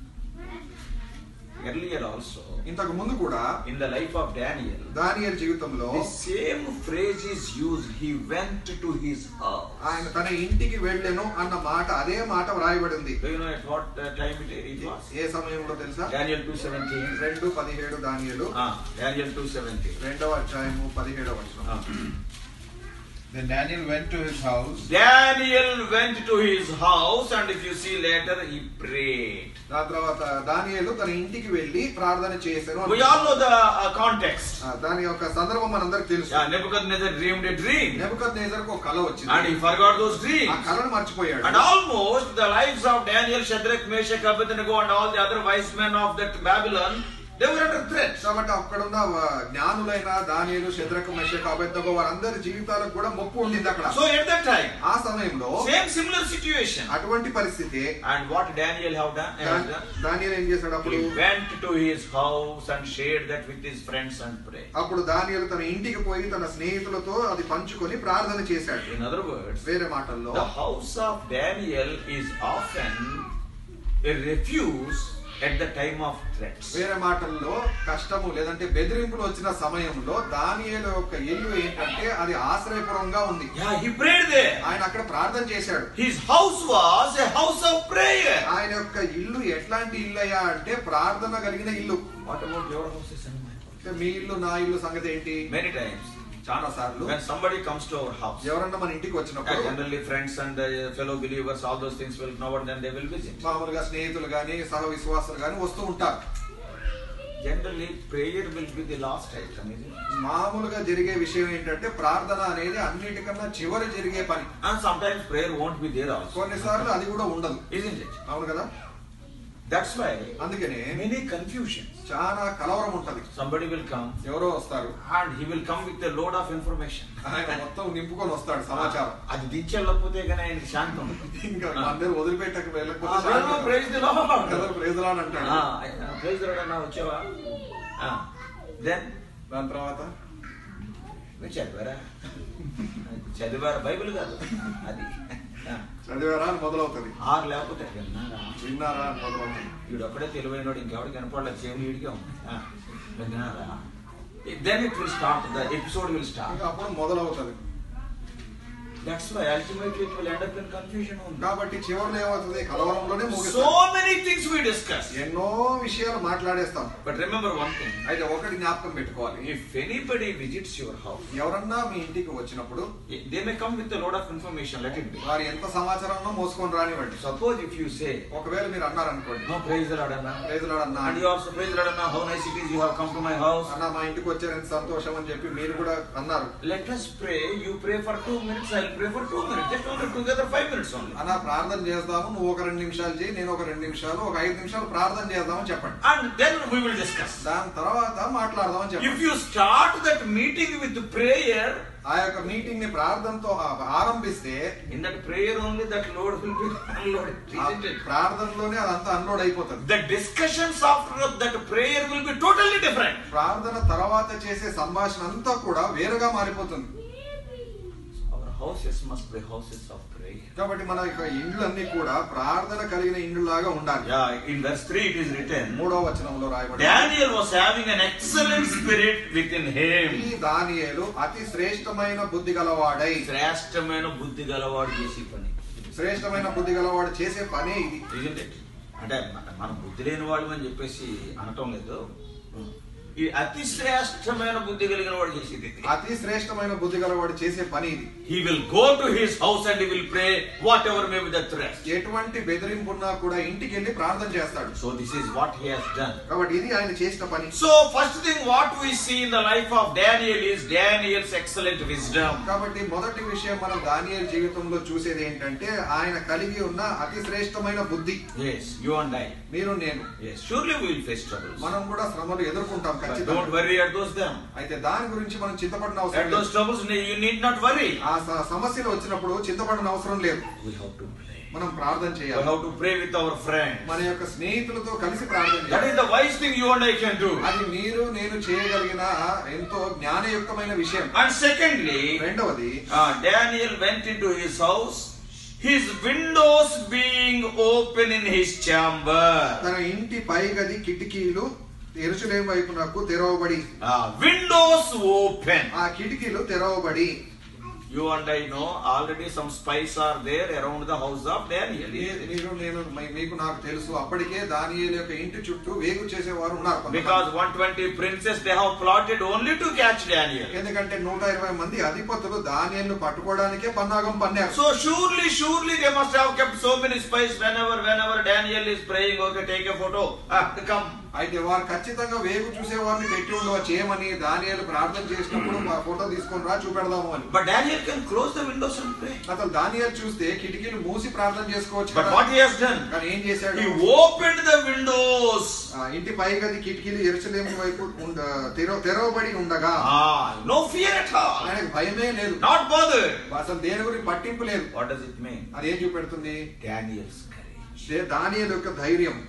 Speaker 1: Earlier also,
Speaker 2: ఇంతకు ముందు కూడా
Speaker 1: in the life of Daniel,
Speaker 2: Daniel జీవితంలో
Speaker 1: the same phrase is used. He went to his house.
Speaker 2: ఆయన తన ఇంటికి వెళ్ళెను అన్న మాట అదే మాట వ్రాయబడి ఉంది
Speaker 1: Do you know at what uh, time it, it was?
Speaker 2: ఏ సమయంలో తెలుసా
Speaker 1: Daniel 2.17.
Speaker 2: రెండు పదిహేడు దానియలు
Speaker 1: Ah, Daniel 2.17.
Speaker 2: రెండవ అధ్యాయము పదిహేడవ వచనం
Speaker 1: Ah.
Speaker 3: Then Daniel went to his house.
Speaker 1: Daniel went to his house and if you see later, he prayed.
Speaker 2: దాని తర్వాత దానియలు తన ఇంటికి వెళ్ళి ప్రార్థన చేశాను
Speaker 1: We all know the uh, context.
Speaker 2: దాని యొక్క సందర్భం మనందరికి తెలుసు
Speaker 1: Yeah, Nebuchadnezzar dreamed a dream
Speaker 2: నెబుకద్నేజర్కు ఒక కళ
Speaker 1: and
Speaker 2: వచ్చింది
Speaker 1: he forgot those
Speaker 2: ఆ
Speaker 1: dreams.
Speaker 2: కళను మర్చిపోయాడు
Speaker 1: And almost the lives of Daniel, Shadrach, Meshach, Abednego and all the other wise men of that Babylon, they were under threat.
Speaker 2: కాబట్టి అక్కడున్న వ- జ్ఞానులైన దానియలు శద్రకు మెషక్ అబెద్దగో వారందరి జీవితాలకు కూడా ముప్పు ఉండింది అక్కడ
Speaker 1: So at that time,
Speaker 2: ఆ సమయంలో
Speaker 1: same similar situation.
Speaker 2: అటువంటి పరిస్థితి
Speaker 1: And what Daniel have done? has done?
Speaker 2: దానియలు ఏం చేశాడు అప్పుడు
Speaker 1: He went to his house and shared that with his friends and prayed.
Speaker 2: అప్పుడు దానియలు తన ఇంటికి పోయి తన స్నేహితులతో అది పంచుకొని ప్రార్థన చేశాడు
Speaker 1: In other words,
Speaker 2: వేరే మాటల్లో
Speaker 1: the house of Daniel is often a refuge at the time of threats.
Speaker 2: వేరే మాటల్లో కష్టము లేదంటే బెదిరింపులు వచ్చిన సమయంలో దానియేలు యొక్క ఇల్లు ఏంటంటే అది ఆశ్రయపురంగా ఉంది
Speaker 1: Yeah, he prayed there.
Speaker 2: ఆయన అక్కడ ప్రార్థన చేశాడు
Speaker 1: His house was a house of prayer.
Speaker 2: ఆయన యొక్క ఇల్లు ఎట్లాంటి ఇల్లు అయ్యా అంటే ప్రార్థన కలిగిన ఇల్లు
Speaker 1: What about your houses and my house?
Speaker 2: అంటే మీ ఇల్లు నా ఇల్లు సంగతి ఏంటి
Speaker 1: Many times,
Speaker 2: చాలా సార్లు
Speaker 1: when somebody comes to our house,
Speaker 2: ఎవరన్నా మన ఇంటికి
Speaker 1: yeah,
Speaker 2: వచ్చినప్పుడు
Speaker 1: generally friends and uh, fellow believers, all those things will now and then they will visit.
Speaker 2: మామూలుగా స్నేహితులు గాని సహ విశ్వాసులు గాని వస్తూ ఉంటారు
Speaker 1: Generally, prayer will be the last item, isn't it?
Speaker 2: మామూలుగా జరిగే విషయం ఏంటంటే ప్రార్థన అనేది అన్నిటికన్నా చివరి జరిగే పని
Speaker 1: And sometimes prayer won't be there also.
Speaker 2: కొన్నిసార్లు అది కూడా ఉండదు
Speaker 1: Isn't it?
Speaker 2: అవును కదా
Speaker 1: That's why
Speaker 2: అందుకనే
Speaker 1: many confusions.
Speaker 2: చాలా కలవరం ఉంటది
Speaker 1: Somebody will come
Speaker 2: ఎవరో వస్తారు
Speaker 1: and he will come with a load of information.
Speaker 2: ఆయన మొత్తం నింపుకొని వస్తాడు సమాచారం
Speaker 1: అది దించెళ్ళకపోతే కానీ ఆయనకి శాంతి ఉండదు
Speaker 2: ఇంకా అందరు వదిలిపెట్టక వెళ్ళకపోతే
Speaker 1: Ah, brother, praise the Lord.
Speaker 2: ఎవరు ప్రేజలా అని అంటాడు
Speaker 1: Ah, praise the Lord అన్నా వచ్చావా దెన్
Speaker 2: దాని తర్వాత
Speaker 1: మీరు చదివారా చదివారా బైబిల్ కాదు అది Ah,
Speaker 2: చదివారా అని మొదలవుతుంది
Speaker 1: ఆరు లేకపోతే విన్నారా
Speaker 2: విన్నారా అని మొదలవుతుంది
Speaker 1: వీడు ఒక్కడే తెలివైనడు ఇంకెవడు కనపడలేదు చెవులు వీడికే ఉంది Ah, విన్నారా then it will start the episode will start
Speaker 2: ఇంకా అప్పుడు మొదలవుతుంది
Speaker 1: that's why ultimately it will end up in confusion ఉంది
Speaker 2: కాబట్టి చివరిలో ఏమవుతుంది కలవరంలోనే
Speaker 1: సో
Speaker 2: ముగిస్తాం
Speaker 1: మెనీ థింగ్స్ వి డిస్కస్
Speaker 2: ఎన్నో విషయాలు మాట్లాడేస్తాం
Speaker 1: బట్ రిమెంబర్ వన్ థింగ్
Speaker 2: అయితే ఒకటి జ్ఞాపకం పెట్టుకోవాలి
Speaker 1: if anybody visits your house
Speaker 2: ఎవరన్నా మీ ఇంటికి వచ్చినప్పుడు
Speaker 1: they may come with load of information let it be
Speaker 2: వారు ఎంత సమాచారం మోసుకొని రానివ్వండి
Speaker 1: సపోజ్ ఇఫ్ యు సే
Speaker 2: ఒకవేళ మీరు అన్నారనుకోండి
Speaker 1: నో ప్రైజ్ ద లార్డ్ అన్న
Speaker 2: ప్రేజలాడన్నా
Speaker 1: and you also praise the lord అన్న how nice it is you have come to my house
Speaker 2: అన్న మా ఇంటికి వచ్చారు ఎంత సంతోషం అని చెప్పి మీరు కూడా అన్నారు
Speaker 1: let us pray you pray for 2 minutes i'll pray for 2 minutes just only together 5 minutes only
Speaker 2: అన్న ప్రార్థన చేద్దాము నువ్వు ఒక రెండు నిమిషాలు చేయి నేను ఒక రెండు నిమిషాలు ఒక ఐదు నిమిషాలు ప్రార్థన చేద్దామని చెప్పండి
Speaker 1: and then we will discuss
Speaker 2: దాని తర్వాత మాట్లాడదామని
Speaker 1: if
Speaker 2: చెప్పండి
Speaker 1: you start that meeting with prayer
Speaker 2: ఆ యొక్క మీటింగ్ ని ప్రార్థనతో ఆ- ఆరంభిస్తే
Speaker 1: in that prayer only that load will be unloaded
Speaker 2: ఆ
Speaker 1: isn't it
Speaker 2: ప్రార్థనలోనే అదంతా అన్లోడ్ అయిపోతుంది
Speaker 1: the discussions after that prayer will be totally different
Speaker 2: ప్రార్థన తర్వాత చేసే సంభాషణ అంతా కూడా వేరుగా మారిపోతుంది
Speaker 1: our houses must be houses of prayer
Speaker 2: కాబట్టి మన యొక్క ఇండ్లన్నీ కూడా ప్రార్థన కలిగిన ఇండ్లులాగా ఉండాలి
Speaker 1: yeah in verse 3 it is written
Speaker 2: మూడో వచనంలో రాయబడి
Speaker 1: Daniel was having an excellent spirit within him.
Speaker 2: ఈ దానియేలు అతి శ్రేష్టమైన బుద్ధి గలవాడై
Speaker 1: శ్రేష్టమైన బుద్ధి గలవాడు చేసే పని
Speaker 2: శ్రేష్టమైన బుద్ధి గలవాడు చేసే పనే ఇది
Speaker 1: Isn't it? అంటే మన- మనం బుద్ధి లేని వాళ్ళు అని చెప్పేసి అనటం లేదు ఈ అతి శ్రేష్టమైన బుద్ధి కలిగిన వాడు చేసేది
Speaker 2: అతి శ్రేష్టమైన బుద్ధి గలవాడు చేసే పని ఇది
Speaker 1: he will go to his house and will pray whatever may be the threat
Speaker 2: ఎటువంటి బెదిరింపు ఉన్నా కూడా ఇంటికి వెళ్ళి ప్రార్థన చేస్తాడు
Speaker 1: so this is what he has done
Speaker 2: కాబట్టి ఇది ఆయన చేసిన పని
Speaker 1: so first thing what we see in the life of Daniel is Daniel's excellent wisdom
Speaker 2: కాబట్టి మొదటి విషయం మనం దానియేలు జీవితంలో చూసేది ఏంటంటే ఆయన కలిగి ఉన్న అతి శ్రేష్టమైన బుద్ధి
Speaker 1: yes you and i
Speaker 2: మీరు నేను
Speaker 1: yes surely we will face troubles
Speaker 2: మనం కూడా శ్రమలు ఎదుర్కొంటాం
Speaker 1: but don't
Speaker 2: ఖచ్చితంగా
Speaker 1: worry at those them
Speaker 2: అయితే దాని గురించి మనం చింతపడిన అవసరం
Speaker 1: at
Speaker 2: లేదు
Speaker 1: those troubles you need not worry
Speaker 2: ఆ స- సమస్యలు వచ్చినప్పుడు చింతపడిన అవసరం లేదు
Speaker 1: we have to pray
Speaker 2: మనం ప్రార్థన
Speaker 1: we
Speaker 2: చేయాలి
Speaker 1: have to pray with our friends
Speaker 2: మన యొక్క స్నేహితులతో కలిసి ప్రార్థన
Speaker 1: that
Speaker 2: చేయాలి
Speaker 1: is the wise thing you and i can do
Speaker 2: అది మీరు నేను చేయగలిగిన ఎంతో జ్ఞానయుక్తమైన విషయం
Speaker 1: and secondly
Speaker 2: రెండవది
Speaker 1: uh, daniel went into his house his windows being open in his chamber
Speaker 2: తన ఇంటి పైగది కిటికీలు ఎరుసలేం వైపునకు తెరవబడి
Speaker 1: uh, windows open
Speaker 2: ఆ కిటికీలు తెరవబడి
Speaker 1: You and I know already some spies are there around the house of Daniel.
Speaker 2: మీ- మీరు నేను మీ- మీకు నాకు తెలుసు అప్పటికే దానియేలు యొక్క ఇంటి చుట్టూ వేగు చేసేవారు ఉన్నారు కొంతమంది.
Speaker 1: Because 120 princes they have plotted only to catch Daniel.
Speaker 2: ఎందుకంటే నూట ఇరవై మంది అధిపతులు దానియేలు పట్టుకోవడానికే పన్నాగం పన్నారు
Speaker 1: So surely, surely they must have kept so many spies whenever, whenever Daniel is praying. Okay, take a photo. Ah, come.
Speaker 2: అయితే వారు ఖచ్చితంగా వేగు చూసే వారిని పెట్టి ఉండవచ్చు ఏమని దానియేలు ప్రార్థన చేసినప్పుడు మా ఫోటో తీసుకొని రా చూపెడదాము అని
Speaker 1: But Daniel can close the windows and pray.
Speaker 2: అసలు దానియేలు చూస్తే కిటికీలు మూసి ప్రార్థన చేసుకోవచ్చు
Speaker 1: But
Speaker 2: కదా.
Speaker 1: what he has done?
Speaker 2: కానీ ఏం చేశాడు
Speaker 1: He opened the windows.
Speaker 2: ఆ, ఇంటి పైగది కిటికీలు ఎరుసలేము వైపు ఉండ- తెరవ- తెరవబడి ఉండగా
Speaker 1: Ah, no fear at all.
Speaker 2: ఆయనకు భయమే లేదు
Speaker 1: Not bothered.
Speaker 2: అసలు దేని గురించి పట్టింపు లేదు
Speaker 1: What does it mean?
Speaker 2: అది ఏం చూపెడుతుంది
Speaker 1: Daniel's courage.
Speaker 2: దే- దానియేలు యొక్క ధైర్యం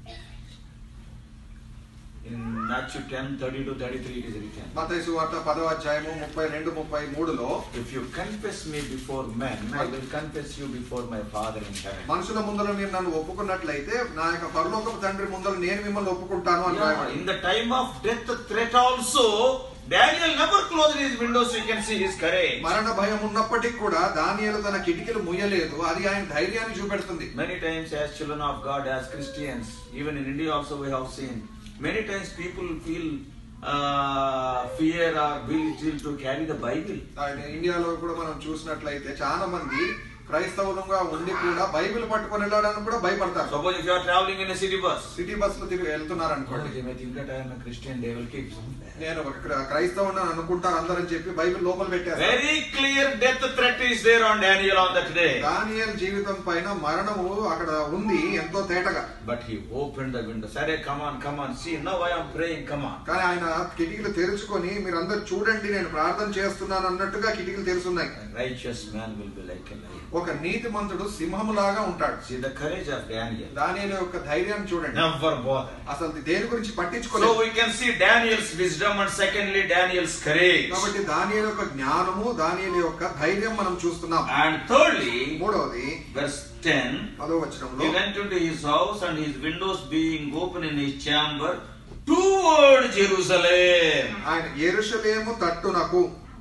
Speaker 1: In Matthew 10 30 to 33, it is written.
Speaker 2: మతయి సువార్త పదవ అధ్యాయము ముప్పై రెండు ముప్పై మూడులో
Speaker 1: If you confess me before men, I will confess you before my Father in heaven.
Speaker 2: మనుషుల ముందర మీరు నన్ను ఒప్పుకున్నట్లయితే నా యొక్క పరలోకపు తండ్రి ముందర నేను మిమ్మల్ని ఒప్పుకుంటాను అని
Speaker 1: Yeah,
Speaker 2: రాయబడింది.
Speaker 1: in the time of death threat also, Daniel never closed his windows, so you can see his courage.
Speaker 2: మరణ భయం ఉన్నప్పటికీ కూడా దానియేలు తన కిటికీలు ముయ్యలేదు అది ఆయన ధైర్యాన్ని చూపెడుతుంది
Speaker 1: Many times, as children of God, as Christians, even in India also we have seen, many times people feel uh, fear or will to carry the Bible.
Speaker 2: ఆయన ఇండియాలో కూడా మనం చూసినట్లయితే చాలా మంది క్రైస్తవులుగా ఉండి కూడా బైబిల్ పట్టుకొని వెళ్ళడానికి కూడా భయపడతారు
Speaker 1: Suppose if you are traveling in a city bus,
Speaker 2: city bus లో తిరిగి వెళ్తున్నారు
Speaker 1: oh,
Speaker 2: అనుకోండి
Speaker 1: they may think that I am a Christian, they will keep somewhere.
Speaker 2: నేను ఒక క్ర- క్రైస్తవుని అని అనుకుంటారు అందరని చెప్పి బైబిల్ లోపల పెట్టారు
Speaker 1: Very clear death threat is there on Daniel on that day.
Speaker 2: Daniel జీవితం పైన మరణము అక్కడ ఉంది ఎంతో తేటగా
Speaker 1: But he opened the window. Said, "Hey, come on, come on. See, now I am praying, come on.
Speaker 2: కానీ ఆయన కిటికీలు తెరుచుకొని మీరందరూ చూడండి నేను ప్రార్థన చేస్తున్నాను అన్నట్టుగా కిటికీలు తెరుచున్నాయి
Speaker 1: A righteous man will be like a lion.
Speaker 2: ఒక నీతి మంతుడు సింహములాగా ఉంటాడు
Speaker 1: See the courage of Daniel.
Speaker 2: దానియేలు యొక్క ధైర్యాన్ని చూడండి
Speaker 1: Never bother.
Speaker 2: అసలు దేని గురించి
Speaker 1: So
Speaker 2: పట్టించుకోలేదు
Speaker 1: we can see Daniel's wisdom and secondly Daniel's courage.
Speaker 2: కాబట్టి దానియేలు యొక్క జ్ఞానము దానియేలు యొక్క ధైర్యం మనం చూస్తున్నాం
Speaker 1: And thirdly,
Speaker 2: మూడవది
Speaker 1: verse 10,
Speaker 2: పదో వచనంలో
Speaker 1: he went into his house and his windows being open in his chamber toward Jerusalem.
Speaker 2: ఆయన ఎరుషలేము తట్టునకు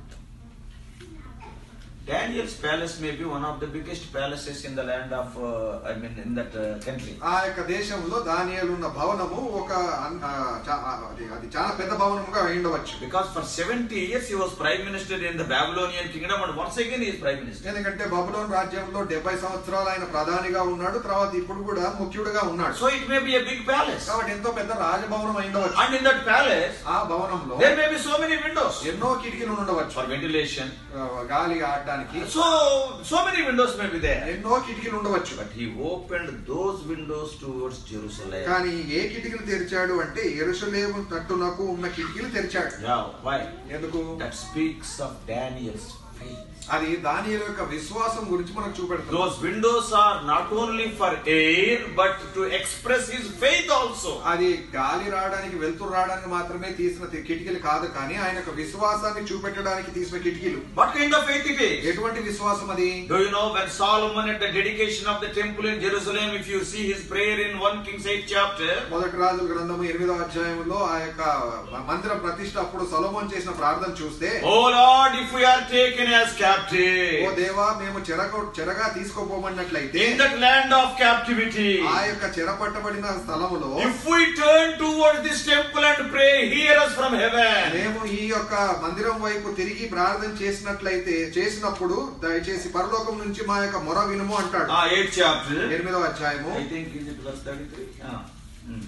Speaker 1: Daniel's palace may be one of the biggest palaces in the land of, uh, I mean, in that uh, country.
Speaker 2: ఆ యొక్క దేశంలో దానియేలు ఉన్న భవనము ఒక అన్- ఆ, చా- ఆ, అది- అది చాలా పెద్ద భవనముగా అయి ఉండవచ్చు
Speaker 1: Because for 70 years he was prime minister in the Babylonian kingdom and once again he is prime minister.
Speaker 2: ఎందుకంటే బబులోన్ రాజ్యంలో డెబ్బై సంవత్సరాలు ఆయన ప్రధానిగా ఉన్నాడు తర్వాత ఇప్పుడు కూడా ముఖ్యుడుగా ఉన్నాడు
Speaker 1: So it may be a big palace.
Speaker 2: కాబట్టి ఎంతో పెద్ద రాజభవనం అయి ఉండవచ్చు
Speaker 1: And in that palace,
Speaker 2: ఆ భవనంలో
Speaker 1: there may be so many windows
Speaker 2: ఎన్నో కిటికీలు ఉండవచ్చు
Speaker 1: for ventilation.
Speaker 2: ఆ, గాలి ఆడడానికి
Speaker 1: So, so many windows may be there.
Speaker 2: ఎన్నో కిటికీలు ఉండవచ్చు
Speaker 1: But he opened those windows towards Jerusalem.
Speaker 2: కానీ ఏ కిటికీలు తెరిచాడు అంటే ఎరుసలేము తట్టునకు ఉన్న కిటికీలు తెరిచాడు
Speaker 1: Yeah, why?
Speaker 2: ఎందుకు
Speaker 1: That speaks of Daniel's faith.
Speaker 2: అది దానియేలు యొక్క విశ్వాసం గురించి మనకు చూపెడుతుంది
Speaker 1: Those windows are not only for air but to express his faith also.
Speaker 2: అది గాలి రావడానికి వెలుతురు రావడానికి మాత్రమే తీసిన తి- కిటికీలు కాదు కానీ ఆయన యొక్క విశ్వాసాన్ని చూపెట్టడానికి తీసిన కిటికీలు
Speaker 1: What kind of faith it is?
Speaker 2: ఎటువంటి విశ్వాసం అది
Speaker 1: Do you know when Solomon at the dedication of the temple in Jerusalem, if you see his prayer in 1 Kings 8 chapter,
Speaker 2: మొదటి రాజుల గ్రంథము ఎనిమిదో అధ్యాయంలో ఆ యొక్క మందిర ప్రతిష్ట అప్పుడు సొలొమోన్ చేసిన ప్రార్థన చూస్తే
Speaker 1: Oh Lord, if we are taken taken as
Speaker 2: oh
Speaker 1: captive
Speaker 2: దేవా మేము చెరగ చెరగా తీసుకోపోమన్నట్లయితే
Speaker 1: in that land of captivity,
Speaker 2: ఆ యొక్క చెరపట్టబడిన స్థలములో
Speaker 1: if we turn towards this temple and pray, hear us from heaven.
Speaker 2: మేము ఈ యొక్క మందిరం వైపు తిరిగి ప్రార్థన చేసినట్లయితే చేసినప్పుడు దయచేసి పరలోకం నుంచి మా యొక్క మొర వినుము అంటాడు
Speaker 1: Ah, eighth chapter.
Speaker 2: ఎనిమిదవ అధ్యాయము
Speaker 1: I think is it verse 33? Ah. Hmm.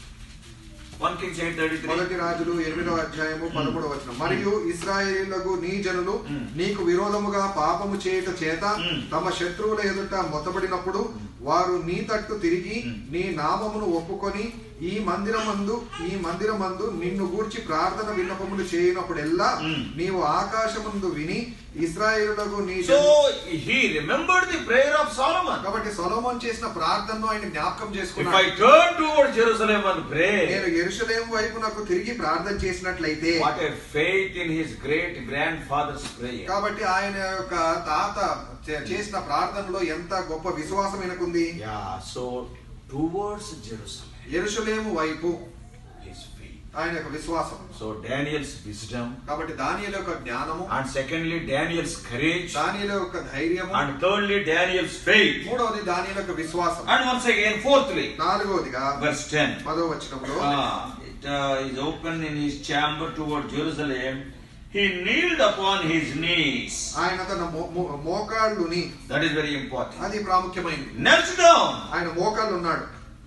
Speaker 1: 1 Kings 8 33.
Speaker 2: మొదటి రాజులు ఎనిమిదవ అధ్యాయము పదమూడవ వచనం మరియు ఇస్రాయేలీలకు నీ జనులు
Speaker 1: మ్మ్.
Speaker 2: నీకు విరోధముగా పాపము చేయుట చేత
Speaker 1: మ్మ్.
Speaker 2: తమ శత్రువుల ఎదుట మొత్తబడినప్పుడు వారు నీ తట్టు తిరిగి
Speaker 1: మ్మ్.
Speaker 2: నీ నామమును ఒప్పుకొని ఈ మందిరమందు ఈ మందిరమందు నిన్ను గూర్చి ప్రార్థన విన్నపములు చేయనప్పుడెల్లా
Speaker 1: మ్మ్.
Speaker 2: నీవు ఆకాశముందు విని ఇస్రాయేలులకు నీ
Speaker 1: So
Speaker 2: జను-
Speaker 1: he remembered the prayer of Solomon.
Speaker 2: కాబట్టి సొలొమోన్ చేసిన ప్రార్థనను ఆయన జ్ఞాపకం
Speaker 1: If
Speaker 2: చేసుకున్నాడు
Speaker 1: I turn towards Jerusalem and pray,
Speaker 2: నేను ఎరుషలేం వైపు నాకు తిరిగి ప్రార్థన చేసినట్లయితే
Speaker 1: what a faith in his great grandfather's prayer.
Speaker 2: కాబట్టి ఆయన యొక్క తాత చే- చేసిన ప్రార్థనలో ఎంత గొప్ప విశ్వాసం ఆయనకుంది
Speaker 1: Yeah, so towards Jerusalem,
Speaker 2: ఎరుషలేము వైపు
Speaker 1: his faith.
Speaker 2: ఆయన యొక్క విశ్వాసం
Speaker 1: So Daniel's wisdom,
Speaker 2: కాబట్టి దానియల యొక్క జ్ఞానము
Speaker 1: and secondly Daniel's courage,
Speaker 2: Daniel యొక్క ధైర్యము
Speaker 1: and thirdly Daniel's faith.
Speaker 2: మూడవది దానియల యొక్క విశ్వాసం
Speaker 1: And once again, fourthly,
Speaker 2: నాలుగవదిగా
Speaker 1: verse 10.
Speaker 2: పదో వచనంలో
Speaker 1: Ah, it uh, is open in his chamber toward Jerusalem. He kneeled upon his knees.
Speaker 2: ఆయన తన మో- మో- మోకాళ్ళుని
Speaker 1: That is very important.
Speaker 2: అది ప్రాముఖ్యమైనది
Speaker 1: Knelt down.
Speaker 2: ఆయన మోకాళ్ళు ఉన్నాడు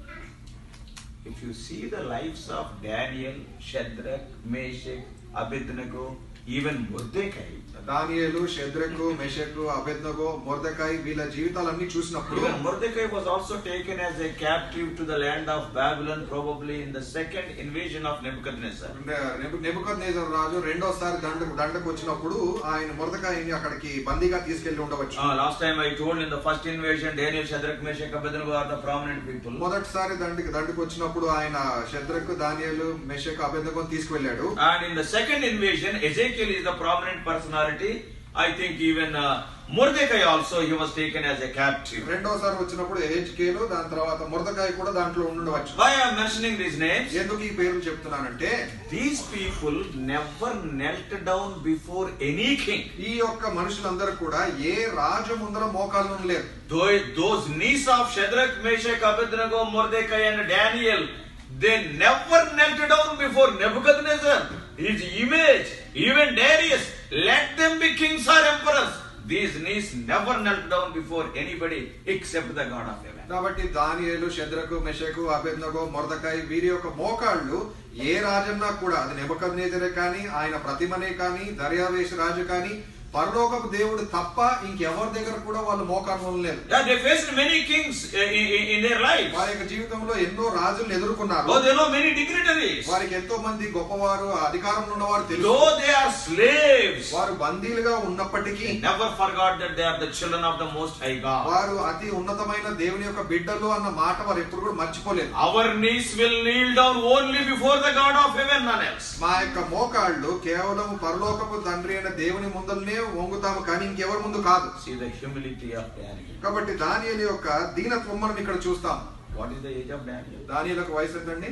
Speaker 1: If you see the lives of Daniel, Shadrach, Meshach, Abednego, even Mordecai,
Speaker 2: దానియేలు షెద్రకు మెషకు అబెద్నగో మొర్దకాయ్ వీళ్ళ జీవితాలన్నీ చూసినప్పుడు
Speaker 1: even Mordecai was also taken as a captive to the land of Babylon, probably in the second invasion of Nebuchadnezzar.
Speaker 2: Nebuchadnezzar రాజు రెండోసారి దండకు దండకు వచ్చినప్పుడు ఆయన మొరదకాయని అక్కడికి బందీగా తీసుకెళ్లి ఉండవచ్చు
Speaker 1: Uh, last time I told in the first invasion, Daniel, Shadrach, Meshach, Abednego are the prominent people.
Speaker 2: మొదటిసారి దండకి దండకు వచ్చినప్పుడు ఆయన శద్రకు దానియలు మెషకు అభ్యర్థకం తీసుకువెళ్ళాడు
Speaker 1: And in the second invasion, Ezekiel is the prominent personality. I think even uh, Mordecai also, he was taken as a captive.
Speaker 2: రెండోసారి వచ్చినప్పుడు హెచ్కేలు దాని తర్వాత మురదకాయ కూడా దాంట్లో ఉండవచ్చు
Speaker 1: Why I am mentioning these names?
Speaker 2: ఎందుకు ఈ పేర్లు చెప్తున్నానంటే
Speaker 1: These people never knelt down before any king.
Speaker 2: ఈ యొక్క మనుషులందరూ కూడా ఏ రాజు ముందర మోకాలు లేరు
Speaker 1: Though those knees of Shadrach, Meshach, Abednego, Mordecai and Daniel, they never knelt down before Nebuchadnezzar. His image, even Darius, let them be kings or emperors. These knees never knelt down before anybody except the God of heaven.
Speaker 2: కాబట్టి దానియేలు శద్రకు మెషకు అభ్యర్థగో మొరదకాయ వీరి యొక్క మోకాళ్ళు ఏ రాజన్నా కూడా అది నెబకద్నేజరే కానీ ఆయన ప్రతిమనే కానీ దర్యావేశ రాజు కానీ పరలోకపు దేవుడు తప్ప ఇంకెవరి దగ్గర కూడా వాళ్ళు మోకాళ్ళు లేదు
Speaker 1: Yeah, they faced many kings uh, in, in- in their lives.
Speaker 2: వారి యొక్క జీవితంలో ఎన్నో రాజులను ఎదుర్కొన్నారు
Speaker 1: Though they know many dignitaries.
Speaker 2: వారికి ఎంతో మంది గొప్పవారు అధికారంలో ఉన్నవారు తెలుసు
Speaker 1: Though they are slaves.
Speaker 2: వారు బందీలుగా ఉన్నప్పటికీ
Speaker 1: They never forgot that they are the children of the Most High God.
Speaker 2: వారు అతి ఉన్నతమైన దేవుని యొక్క బిడ్డలు అన్న మాట వారు ఎప్పుడు కూడా మర్చిపోలేదు
Speaker 1: Our knees will kneel down only before the God of heaven, none else.
Speaker 2: మా యొక్క మోకాళ్ళు కేవలం పరలోకపు తండ్రి అయిన దేవుని ముందరనే వంగుతాము కానీ ఇంకెవరి ముందు కాదు
Speaker 1: See the humility of Daniel.
Speaker 2: కాబట్టి దానియలు యొక్క దీనత్వం మనం ఇక్కడ చూస్తాం
Speaker 1: What is the age of Daniel?
Speaker 2: దానియలకు వయసు ఎంతండి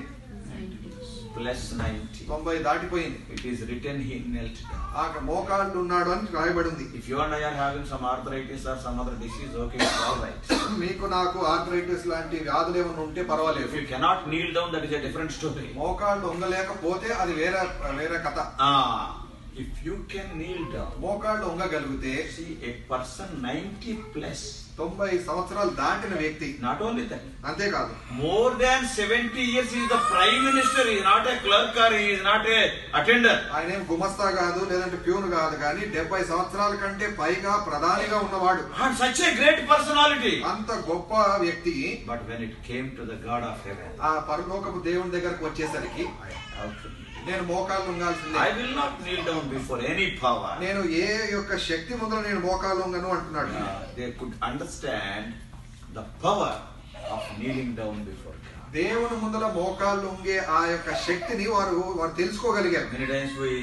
Speaker 1: Plus 90.
Speaker 2: తొంభై దాటిపోయింది
Speaker 1: It is written he knelt down.
Speaker 2: ఆ మోకాళ్ళు ఉన్నాడు అని రాయబడి ఉంది
Speaker 1: If you and I are having some arthritis or some other disease, okay, it's all right.
Speaker 2: మీకు నాకు ఆర్థరైటిస్ లాంటి వ్యాధులు ఏమైనా ఉంటే
Speaker 1: If
Speaker 2: పర్వాలేదు
Speaker 1: you cannot kneel down, that is a different story.
Speaker 2: మోకాళ్ళు ఉంగలేకపోతే అది వేరే వేరే కథ
Speaker 1: Ah, if you can kneel down,
Speaker 2: మోకాళ్ళు ఉంగగలిగితే
Speaker 1: see a person 90 plus,
Speaker 2: తొంభై సంవత్సరాలు దాటిన వ్యక్తి
Speaker 1: not only that,
Speaker 2: అంతేకాదు
Speaker 1: more than 70 years he is the prime minister, he is not a clerk or he is not a attender.
Speaker 2: ఆయన ఏం గుమస్తా కాదు లేదంటే ప్యూన్ కాదు కానీ డెబ్బై సంవత్సరాల కంటే పైగా ప్రధానిగా ఉన్నవాడు
Speaker 1: And such a great personality.
Speaker 2: అంత గొప్ప వ్యక్తి
Speaker 1: But when it came to the God of heaven,
Speaker 2: ఆ పరలోకపు దేవుని దగ్గరకు వచ్చేసరికి
Speaker 1: I have to kneel.
Speaker 2: నేను మోకాళ్ళు ఉంగాల్సిందే
Speaker 1: I will not kneel down before any power.
Speaker 2: నేను ఏ యొక్క శక్తి ముందర నేను మోకాళ్ళు ఉంగను అంటున్నాడు
Speaker 1: Uh, they could understand the power of kneeling down before God.
Speaker 2: దేవుని ముందర మోకాళ్ళు ఉంగే ఆ యొక్క శక్తిని వారు వారు తెలుసుకోగలిగారు
Speaker 1: Many times we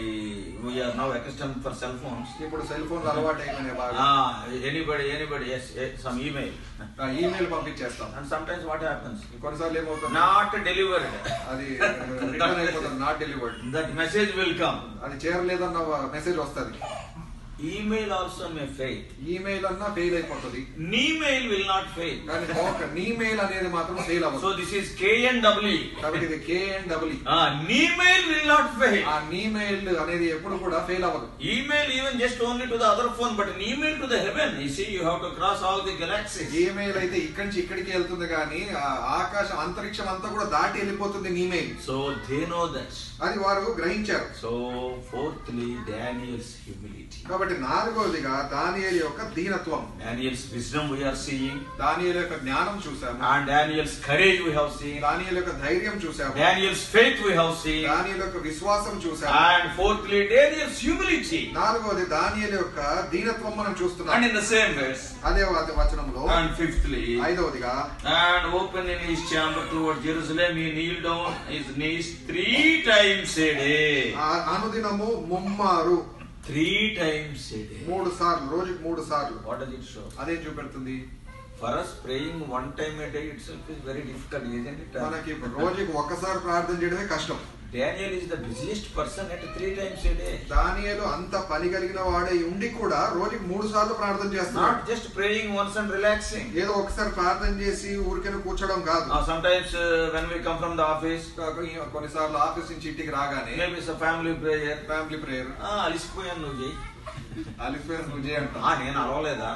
Speaker 1: we are now accustomed for cell phones.
Speaker 2: ఇప్పుడు సెల్ ఫోన్లు అలవాటు అయిపోయినాయి బాగా
Speaker 1: Ah, anybody, anybody, yes, yes, some email.
Speaker 2: ఆ, ఈమెయిల్ పంపించేస్తాం
Speaker 1: And sometimes what happens?
Speaker 2: కొన్నిసార్లు ఏమవుతుంది
Speaker 1: Not delivered.
Speaker 2: అది రిటర్న్ అయిపోతుంది not delivered
Speaker 1: That message will come.
Speaker 2: అది చేరలేదన్న మెసేజ్ వస్తుంది
Speaker 1: Email also may fail.
Speaker 2: Email అన్నా ఫెయిల్ అయిపోతుంది
Speaker 1: Email will not fail.
Speaker 2: కానీ మోక నీ మెయిల్ అనేది మాత్రం ఫెయిల్ అవ్వదు
Speaker 1: So this is K and W.
Speaker 2: కాబట్టి ఇది K and double
Speaker 1: Ah, Email will not fail.
Speaker 2: ఆ నీ మెయిల్ అనేది ఎప్పుడు కూడా ఫెయిల్ అవ్వదు
Speaker 1: Email even just only to the other phone, but an email to the heaven. You see, you have to cross all the galaxies.
Speaker 2: Email అయితే ఇక్కడి నుంచి ఇక్కడికి వెళ్తుంది కానీ ఆ ఆకాశం అంతరిక్షం అంతా కూడా దాటి వెళ్ళిపోతుంది నీ mail
Speaker 1: So they know that.
Speaker 2: అది వారు గ్రహించారు
Speaker 1: So fourthly, Daniel's humility.
Speaker 2: కాబట్టి నాలుగవదిగా దానియేలు యొక్క దీనత్వం
Speaker 1: Daniel's wisdom we are seeing,
Speaker 2: దానియేలు యొక్క జ్ఞానం చూసాము
Speaker 1: and Daniel's courage we have seen,
Speaker 2: దానియేలు యొక్క ధైర్యం చూసాము
Speaker 1: Daniel's faith we have seen,
Speaker 2: దానియేలు యొక్క విశ్వాసం చూసాము
Speaker 1: and fourthly, Daniel's humility.
Speaker 2: నాలుగవది దానియేలు యొక్క దీనత్వం మనం
Speaker 1: And
Speaker 2: చూస్తున్నాం
Speaker 1: in the same verse,
Speaker 2: అదే వ- వచనంలో
Speaker 1: and fifthly,
Speaker 2: ఐదవదిగా
Speaker 1: and open in his chamber toward Jerusalem, he kneeled down his knees three times a day.
Speaker 2: ఆ అనుదినము ముమ్మారు
Speaker 1: Three times a day.
Speaker 2: మూడు సార్లు రోజుకి మూడు సార్లు
Speaker 1: What does it show?
Speaker 2: అదే చూపెడుతుంది
Speaker 1: For us, praying one time a day itself is very difficult, isn't it?
Speaker 2: మనకి ఇప్పుడు రోజుకి ఒక్కసారి ప్రార్థన చేయడమే కష్టం
Speaker 1: Daniel is the busiest person at three times a day.
Speaker 2: దానియేలు అంత పని కలిగిన వాడే ఉండి కూడా రోజుకి మూడు సార్లు ప్రార్థన చేస్తున్నాడు
Speaker 1: Not just praying once and relaxing.
Speaker 2: ఏదో ఒకసారి ప్రార్థన చేసి ఊరికే కూర్చోడం కాదు
Speaker 1: Uh, sometimes uh, when we come from the office,
Speaker 2: కాక- కొన్నిసార్లు ఆఫీస్ నుంచి ఇంటికి రాగానే
Speaker 1: maybe it's a family prayer.
Speaker 2: Family prayer
Speaker 1: Ah, అలిసిపోయాను నువ్వు చెయ్యి
Speaker 2: అలిఫేర్ నువ్వు చేయంట
Speaker 1: ఆ, నేను అరవలేదా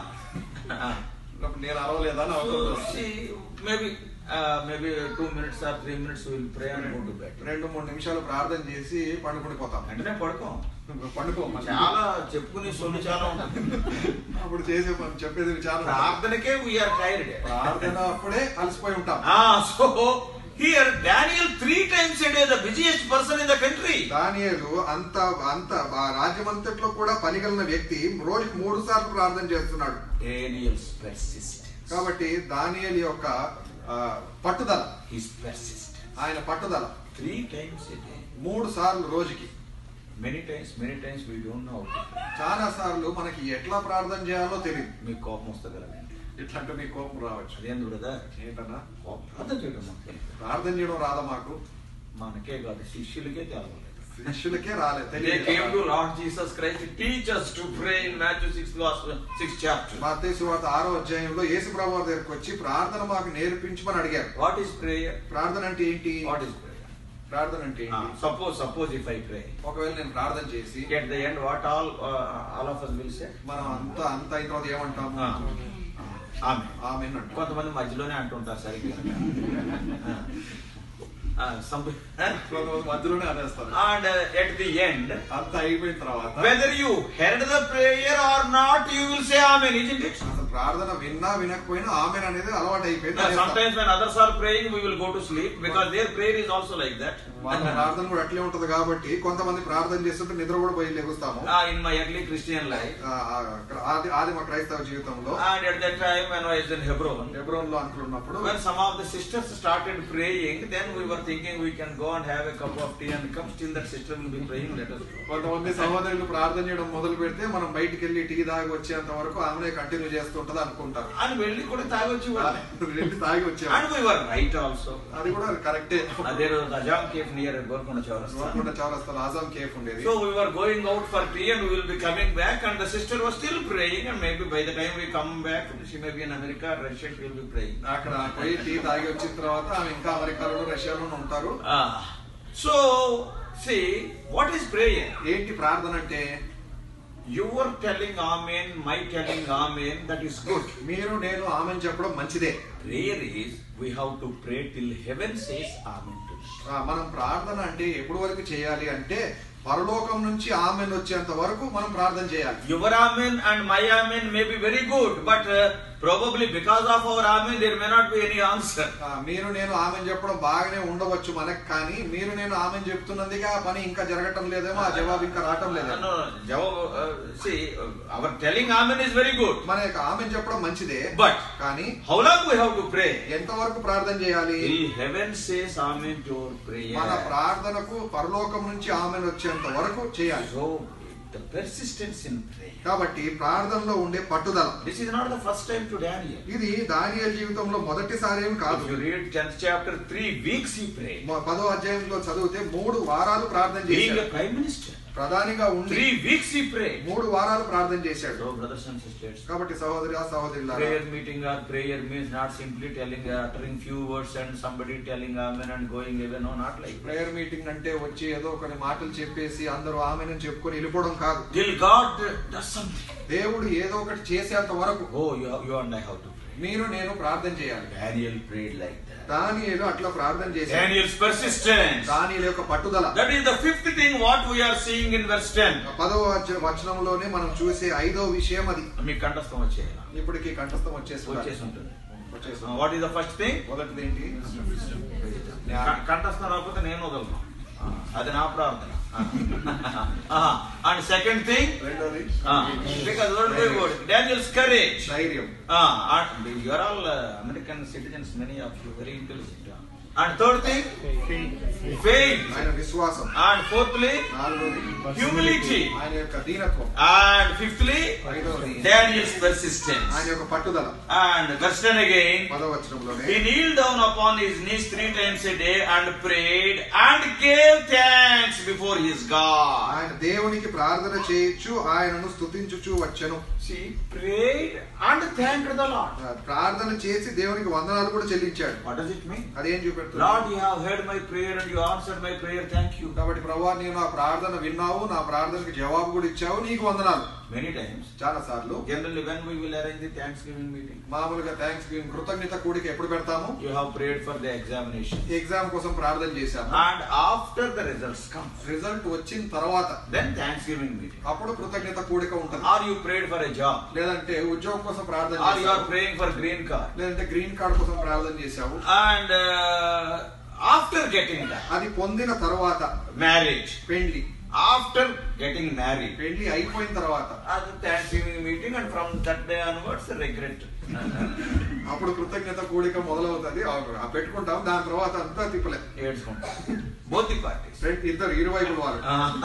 Speaker 2: నేను అరవలేదా అని అవుతుంది.
Speaker 1: Maybe maybe two minutes or three minutes will pray and go to bed
Speaker 2: రెండు మూడు నిమిషాలు ప్రార్థన చేసి పండుకుని పోతాం
Speaker 1: వెంటనే పడుకోం
Speaker 2: పండుకో
Speaker 1: చాలా చెప్పుకునే సొల్లు చాలా ఉంటుంది
Speaker 2: అప్పుడు చేసే పని చెప్పేది చాలా
Speaker 1: ప్రార్థనకే వీఆర్ టైర్డ్
Speaker 2: ప్రార్థన అప్పుడే అలసిపోయి ఉంటాం
Speaker 1: so here Daniel three times a day the busiest person in the country
Speaker 2: దానియేలు అంత అంత ఆ రాజ్యమంతట్లో కూడా పనిగలిగిన వ్యక్తి రోజుకి మూడు సార్లు ప్రార్థన చేస్తున్నాడు
Speaker 1: డానియల్స్ పెర్సిస్టెన్స్
Speaker 2: కాబట్టి దానియేలు యొక్క ఆ, పట్టుదల
Speaker 1: హిస్ పెర్సిస్టెన్స్
Speaker 2: ఆయన పట్టుదల
Speaker 1: త్రీ టైమ్స్ ఏ డే
Speaker 2: మూడు సార్లు రోజుకి
Speaker 1: many times many times we don't know
Speaker 2: చాలా సార్లు మనకి ఎట్లా ప్రార్థన చేయాలో తెలియదు
Speaker 1: మీకు కోపం వస్తుంది కదా
Speaker 2: ఇట్లాంటి మీకు కోపం రావచ్చు
Speaker 1: అదేంది కదా
Speaker 2: ఏంటన్నా
Speaker 1: కోపం ప్రార్థన చేయడం మనకి
Speaker 2: ప్రార్థన చేయడం రాదా మాకు
Speaker 1: మనకే కాదు శిష్యులకే తెలవలేదు
Speaker 2: శిష్యులకే రాలేదు
Speaker 1: They came to
Speaker 2: తెలియదు
Speaker 1: Lord Jesus Christ to teach us to pray in Matthew 6 gospel, 6 chapter.
Speaker 2: మత్తయి సువార్త ఆరో అధ్యాయంలో యేసు ప్రభు దగ్గరికి వచ్చి ప్రార్థన మాకు నేర్పించమని అడిగారు
Speaker 1: What is prayer?
Speaker 2: ప్రార్థన అంటే ఏంటి
Speaker 1: What is prayer?
Speaker 2: ప్రార్థన అంటే
Speaker 1: Ah,
Speaker 2: ఏంటి
Speaker 1: suppose, suppose if I pray.
Speaker 2: ఒకవేళ నేను ప్రార్థన చేసి
Speaker 1: At the end, what all uh, all of us will say?
Speaker 2: మనం అంత అంత అయిన తర్వాత ఏమంటాము
Speaker 1: Ah, Amen.
Speaker 2: ఆమె అంటాం
Speaker 1: కొంతమంది మధ్యలోనే అంటుంటారు సరిగ్గా Ah, some-
Speaker 2: కొంతమంది మధ్యలోనే అనేస్తారు
Speaker 1: and uh, at the end,
Speaker 2: అంత అయిపోయిన తర్వాత
Speaker 1: whether you heard the prayer or not, you will say Amen, isn't it?
Speaker 2: అసలు ప్రార్థన విన్నా వినకపోయినా ఆమె అనేది అలవాటు అయిపోయింది
Speaker 1: Now,
Speaker 2: అనేస్తారు.
Speaker 1: sometimes when others are praying, we will go to sleep because their prayer is also like that.
Speaker 2: వాళ్ళ ప్రార్థన కూడా అట్లే ఉంటది కాబట్టి కొంతమంది ప్రార్థన చేస్తుంటే నిద్ర కూడా పోయి లెగుస్తాము
Speaker 1: Ah, in my early Christian life,
Speaker 2: ఆ, ఆ, ఆది ఆదిమ క్రైస్తవ జీవితంలో
Speaker 1: and at that time when I was in Hebron,
Speaker 2: Hebron లో అంకులు ఉన్నప్పుడు
Speaker 1: when some of the sisters started praying, then we were thinking we can go and have a cup of tea and come. Still, that sister will be praying. Let us go.
Speaker 2: కొంతమంది సహోదరులు ప్రార్థన చేయడం మొదలు పెడితే మనం బయటికి వెళ్ళి టీ తాగి వచ్చేంత వరకు ఆమెనే కంటిన్యూ చేస్తుంటది అనుకుంటారు
Speaker 1: And వెళ్ళి కూడా తాగొచ్చి వాళ్ళే.
Speaker 2: వెళ్ళి తాగి వచ్చాము
Speaker 1: And we were right also.
Speaker 2: అది కూడా కరెక్టే
Speaker 1: Uh, there was Ajam cave near Golconda Chaurasta.
Speaker 2: Golconda చౌరస్తాలో ఆజం కేఫ్ ఉండేది
Speaker 1: So we were going out for tea and we will be coming back and the sister was still praying and maybe by the time we come back, she may be in America, Russia, she will be praying.
Speaker 2: అక్కడ పోయి టీ తాగి వచ్చిన తర్వాత ఆమె ఇంకా అమెరికాలో రష్యాలో ఉంటారు
Speaker 1: Ah, so see, what is prayer?
Speaker 2: ఏంటి ప్రార్థన అంటే
Speaker 1: You are telling Amen, my telling Amen, that is good.
Speaker 2: మీరు నేను ఆమెను చెప్పడం మంచిదే
Speaker 1: Prayer is we have to pray till heaven says Amen to us.
Speaker 2: ఆ, మనం ప్రార్థన అంటే ఎప్పుడు వరకు చేయాలి అంటే పరలోకం నుంచి ఆమెను వచ్చేంత వరకు మనం ప్రార్థన చేయాలి
Speaker 1: Your Amen and my Amen may be very good, but uh, probably because of our Amen there may not be any answer.
Speaker 2: ఆ, మీరు నేను ఆమెను చెప్పడం బాగానే ఉండవచ్చు మనకు కానీ మీరు నేను ఆమెను చెప్తున్నందుకే ఆ పని ఇంకా జరగటం లేదేమో ఆ జవాబు ఇంకా రావటం
Speaker 1: No,
Speaker 2: లేదేమో
Speaker 1: no, Jawab, uh, see, uh, our telling Amen is very good,
Speaker 2: మన యొక్క ఆమెను చెప్పడం మంచిదే
Speaker 1: but
Speaker 2: కానీ
Speaker 1: how long we have to pray?
Speaker 2: ఎంతవరకు ప్రార్థన చేయాలి
Speaker 1: Till heaven says Amen to our prayer.
Speaker 2: మన ప్రార్థనకు పరలోకం నుంచి ఆమెను వచ్చేంత వరకు చేయాలి
Speaker 1: So, the persistence in prayer.
Speaker 2: కాబట్టి ప్రార్థనలో ఉండే పట్టుదల
Speaker 1: This is not the first time to Daniel.
Speaker 2: ఇది దానియల్ జీవితంలో మొదటిసారి ఏం కాదు
Speaker 1: If you read 10th chapter, three weeks he prayed.
Speaker 2: మొ- పదో అధ్యాయంలో చదివితే మూడు వారాలు ప్రార్థన
Speaker 1: Being
Speaker 2: చేశాడు
Speaker 1: a prime minister.
Speaker 2: ప్రధానిగా ఉండి
Speaker 1: Three weeks he prayed.
Speaker 2: మూడు వారాలు ప్రార్థన చేశాడు
Speaker 1: So, brothers and sisters,
Speaker 2: కాబట్టి సహోదరి సహోదరులారా
Speaker 1: prayer meeting or prayer means not simply telling, uh, uttering few words and somebody telling amen and going away. No, not like that.
Speaker 2: Prayer meeting అంటే వచ్చి ఏదో కొన్ని మాటలు చెప్పేసి అందరూ ఆమెను చెప్పుకొని వెళ్ళిపోవడం కాదు
Speaker 1: Till God does something.
Speaker 2: దేవుడు ఏదో ఒకటి చేసేంత వరకు
Speaker 1: Oh, you, you and I have to pray.
Speaker 2: మీరు నేను ప్రార్థన చేయాలి
Speaker 1: Daniel prayed like that.
Speaker 2: దానియేలు అట్లా ప్రార్థన చేశాడు
Speaker 1: Daniel's persistence.
Speaker 2: దానియేలు యొక్క పట్టుదల
Speaker 1: That is the fifth thing what we are seeing in verse 10.
Speaker 2: పదవ వచ- వచనంలోనే మనం చూసే ఐదో విషయం అది
Speaker 1: మీకు కంఠస్థం వచ్చేయాలి
Speaker 2: ఇప్పటికి కంఠస్థం వచ్చేసి
Speaker 1: వచ్చేసి ఉంటుంది
Speaker 2: వచ్చేసి
Speaker 1: what is the first thing
Speaker 2: మొదటిది ఏంటి
Speaker 1: కంఠస్థం రాకపోతే నేను వదలను అది నా ప్రార్థన అండ్ సెకండ్ థింగ్
Speaker 2: రెండోది
Speaker 1: బికాస్ డానియల్స్ కరేజ్
Speaker 2: ధైర్యం
Speaker 1: you are all American citizens many of you very intelligent and third thing faith
Speaker 2: ఆయన విశ్వాసం
Speaker 1: అండ్ ఫోర్త్లీ
Speaker 2: నాలుగోది
Speaker 1: హ్యూమిలిటీ
Speaker 2: ఆయన యొక్క దీనత్వం
Speaker 1: అండ్ ఫిఫ్త్లీ
Speaker 2: ఐదవది
Speaker 1: డానియల్స్ పెర్సిస్టెన్స్
Speaker 2: ఆయన యొక్క పట్టుదల
Speaker 1: అండ్ verse 10 again
Speaker 2: పదవ వచనంలోనే
Speaker 1: He kneeled down upon his knees three times a day and prayed and gave thanks before his God.
Speaker 2: ఆయన దేవునికి ప్రార్థన చేయొచ్చు ఆయనను స్తుతించుచు వచ్చను
Speaker 1: See, prayed and thanked the Lord.
Speaker 2: ప్రార్థన చేసి దేవునికి వందనాలు కూడా చెల్లించాడు
Speaker 1: What does it mean?
Speaker 2: అదేం చూపెడుతుంది
Speaker 1: Lord, you have heard my prayer and you answered my prayer. Thank you.
Speaker 2: కాబట్టి ప్రభా నేను నా ప్రార్థన విన్నావు నా ప్రార్థనకి జవాబు కూడా ఇచ్చావు నీకు వందనాలు
Speaker 1: Many times,
Speaker 2: చాలా సార్లు
Speaker 1: generally, when we will arrange the Thanksgiving meeting,
Speaker 2: మామూలుగా థ్యాంక్స్ కృతజ్ఞత కూడిక ఎప్పుడు పెడతాము
Speaker 1: you have prayed for the examination.
Speaker 2: Exam కోసం ప్రార్థన చేశాము
Speaker 1: And after the results come,
Speaker 2: result వచ్చిన తర్వాత
Speaker 1: then Thanksgiving meeting.
Speaker 2: అప్పుడు కృతజ్ఞత కూడిక ఉంటుంది
Speaker 1: Or you prayed for a job.
Speaker 2: లేదంటే ఉద్యోగం కోసం ప్రార్థన
Speaker 1: Or you are
Speaker 2: చేశావు
Speaker 1: praying for green card.
Speaker 2: లేదంటే గ్రీన్ కార్డ్ కోసం ప్రార్థన చేశావు
Speaker 1: And uh, after getting that,
Speaker 2: అది పొందిన తర్వాత
Speaker 1: marriage,
Speaker 2: పెండ్లి
Speaker 1: after getting married,
Speaker 2: పెండ్లి అయిపోయిన తర్వాత
Speaker 1: at the Thanksgiving meeting, and from that day onwards, regret.
Speaker 2: అప్పుడు కృతజ్ఞత కూడిక మొదలవుతుంది ఆ పెట్టుకుంటాం దాని తర్వాత అంతా తిప్పలే
Speaker 1: ఏడ్చుకుంటాం. Both the parties.
Speaker 2: ఫ్రెండ్ ఇద్దరు ఇరువైపుల వారు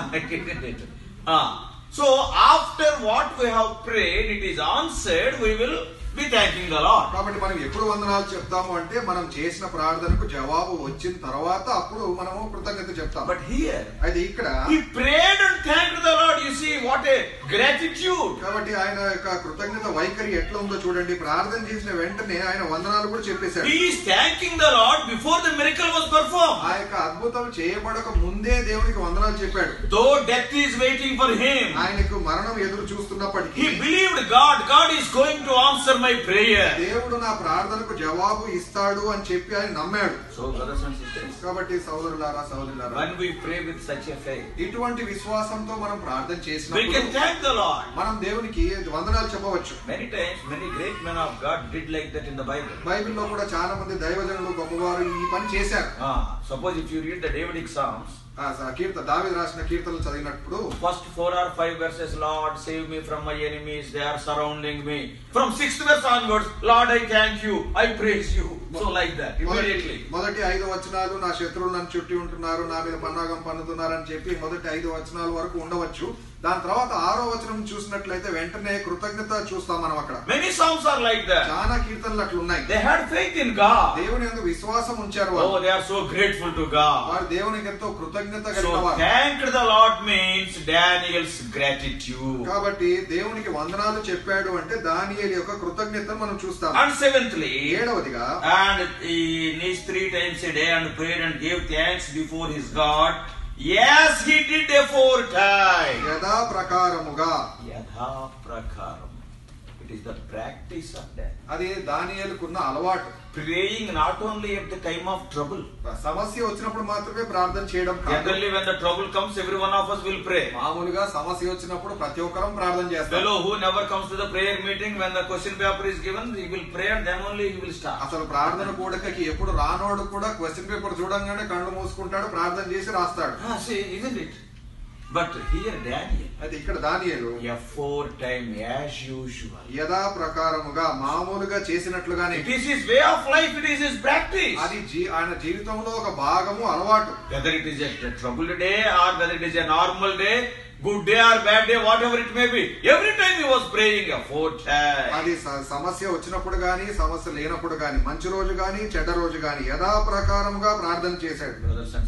Speaker 1: Ah. So after what we have prayed, it is answered, we will be thanking the Lord.
Speaker 2: కాబట్టి మనం ఎప్పుడు వందనాలు చెప్తాము అంటే మనం చేసిన ప్రార్థనకు జవాబు వచ్చిన తర్వాత అప్పుడు మనము కృతజ్ఞత చెప్తాం
Speaker 1: But here,
Speaker 2: అయితే ఇక్కడ
Speaker 1: he prayed and thanked the Lord. You see, what a gratitude.
Speaker 2: కాబట్టి ఆయన యొక్క కృతజ్ఞత వైఖరి ఎట్లా ఉందో చూడండి ప్రార్థన చేసిన వెంటనే ఆయన వందనాలు కూడా చెప్పేశాడు
Speaker 1: He is thanking the Lord before the miracle was performed.
Speaker 2: ఆ యొక్క అద్భుతం చేయబడక ముందే దేవునికి వందనాలు చెప్పాడు
Speaker 1: Though death is waiting for him,
Speaker 2: ఆయనకు మరణం ఎదురు చూస్తున్నప్పటికీ
Speaker 1: he believed God. God is going to answer my prayer.
Speaker 2: దేవుడు నా ప్రార్థనకు జవాబు ఇస్తాడు అని చెప్పి ఆయన నమ్మాడు
Speaker 1: So, brothers and sisters,
Speaker 2: కాబట్టి సోదరులారా సోదరులారా
Speaker 1: when we pray with such a faith,
Speaker 2: ఇటువంటి విశ్వాసంతో మనం ప్రార్థన
Speaker 1: we can
Speaker 2: చేసినప్పుడు
Speaker 1: thank the Lord.
Speaker 2: మనం దేవునికి వందనాలు చెప్పవచ్చు
Speaker 1: Many times, many great men of God did like that in the Bible.
Speaker 2: బైబిల్లో కూడా చాలా మంది దైవజనులు గొప్పవారు ఈ పని చేశారు
Speaker 1: Ah, suppose if you read the Davidic Psalms,
Speaker 2: ఆ స- కీర్త దావీదు రాసిన కీర్తనలు చదివినప్పుడు
Speaker 1: first four or five verses, Lord, save me from my enemies, they are surrounding me. From sixth verse onwards, Lord, I thank you, I praise you. So like that,
Speaker 2: మొదటి
Speaker 1: immediately.
Speaker 2: మొదటి ఐదు వచనాలు నా శత్రువులు నన్ను చుట్టి ఉంటున్నారు నా మీద పన్నాగం పన్నుతున్నారు అని చెప్పి మొదటి ఐదు వచనాల వరకు ఉండవచ్చు దాని తర్వాత ఆరో వచనం చూసినట్లయితే వెంటనే కృతజ్ఞత చూస్తాం మనం అక్కడ
Speaker 1: Many songs are like that.
Speaker 2: చాలా కీర్తనలు అట్లా ఉన్నాయి
Speaker 1: They had faith in God.
Speaker 2: దేవుని ఎందుకు విశ్వాసం ఉంచారు
Speaker 1: Oh,
Speaker 2: వాళ్ళు
Speaker 1: they are so grateful to God.
Speaker 2: వారు దేవునికి ఎంతో కృతజ్ఞత కలిగిన
Speaker 1: So
Speaker 2: వారు
Speaker 1: thanked the Lord means Daniel's gratitude.
Speaker 2: కాబట్టి దేవునికి వందనాలు చెప్పాడు అంటే దానియేలు యొక్క కృతజ్ఞతను మనం చూస్తాం
Speaker 1: And seventhly,
Speaker 2: ఏడవదిగా
Speaker 1: and he knees three times a day and prayed and gave thanks before his God. Yes, he did aforetime.
Speaker 2: యథా ప్రకారముగా
Speaker 1: Yadha prakaram. It is the practice of that.
Speaker 2: అది దానియేలుకున్న అలవాటు
Speaker 1: Praying not only at the time of trouble.
Speaker 2: సమస్య వచ్చినప్పుడు మాత్రమే ప్రార్థన చేయడం కాదు
Speaker 1: Generally, when the trouble comes, every one of us will pray.
Speaker 2: మామూలుగా సమస్య వచ్చినప్పుడు ప్రతి ఒక్కరం ప్రార్థన చేస్తాం
Speaker 1: Fellow who never comes to the prayer meeting, when the question paper is given, he will pray and then only he will start.
Speaker 2: అసలు ప్రార్థన కూడకకి ఎప్పుడు రానోడు కూడా క్వశ్చన్ పేపర్ చూడంగానే కళ్ళు మూసుకుంటాడు ప్రార్థన చేసి రాస్తాడు
Speaker 1: Ah, see, isn't it? But here Daniel,
Speaker 2: అయితే ఇక్కడ దానియేలు
Speaker 1: aforetime as usual.
Speaker 2: యథా ప్రకారముగా మామూలుగా చేసినట్లుగానే
Speaker 1: It is his way of life, it is his practice.
Speaker 2: అది జీ- ఆయన జీవితంలో ఒక భాగము అలవాటు
Speaker 1: Whether it is a troubled day or whether it is a normal day, good day or bad day, whatever it may be, every time he was praying aforetime.
Speaker 2: అది స- సమస్య వచ్చినప్పుడు గాని సమస్య లేనప్పుడు గాని మంచి రోజు గాని చెడ్డ రోజు గాని యథా ప్రకారముగా ప్రార్థన చేశాడు
Speaker 1: Brothers and sisters,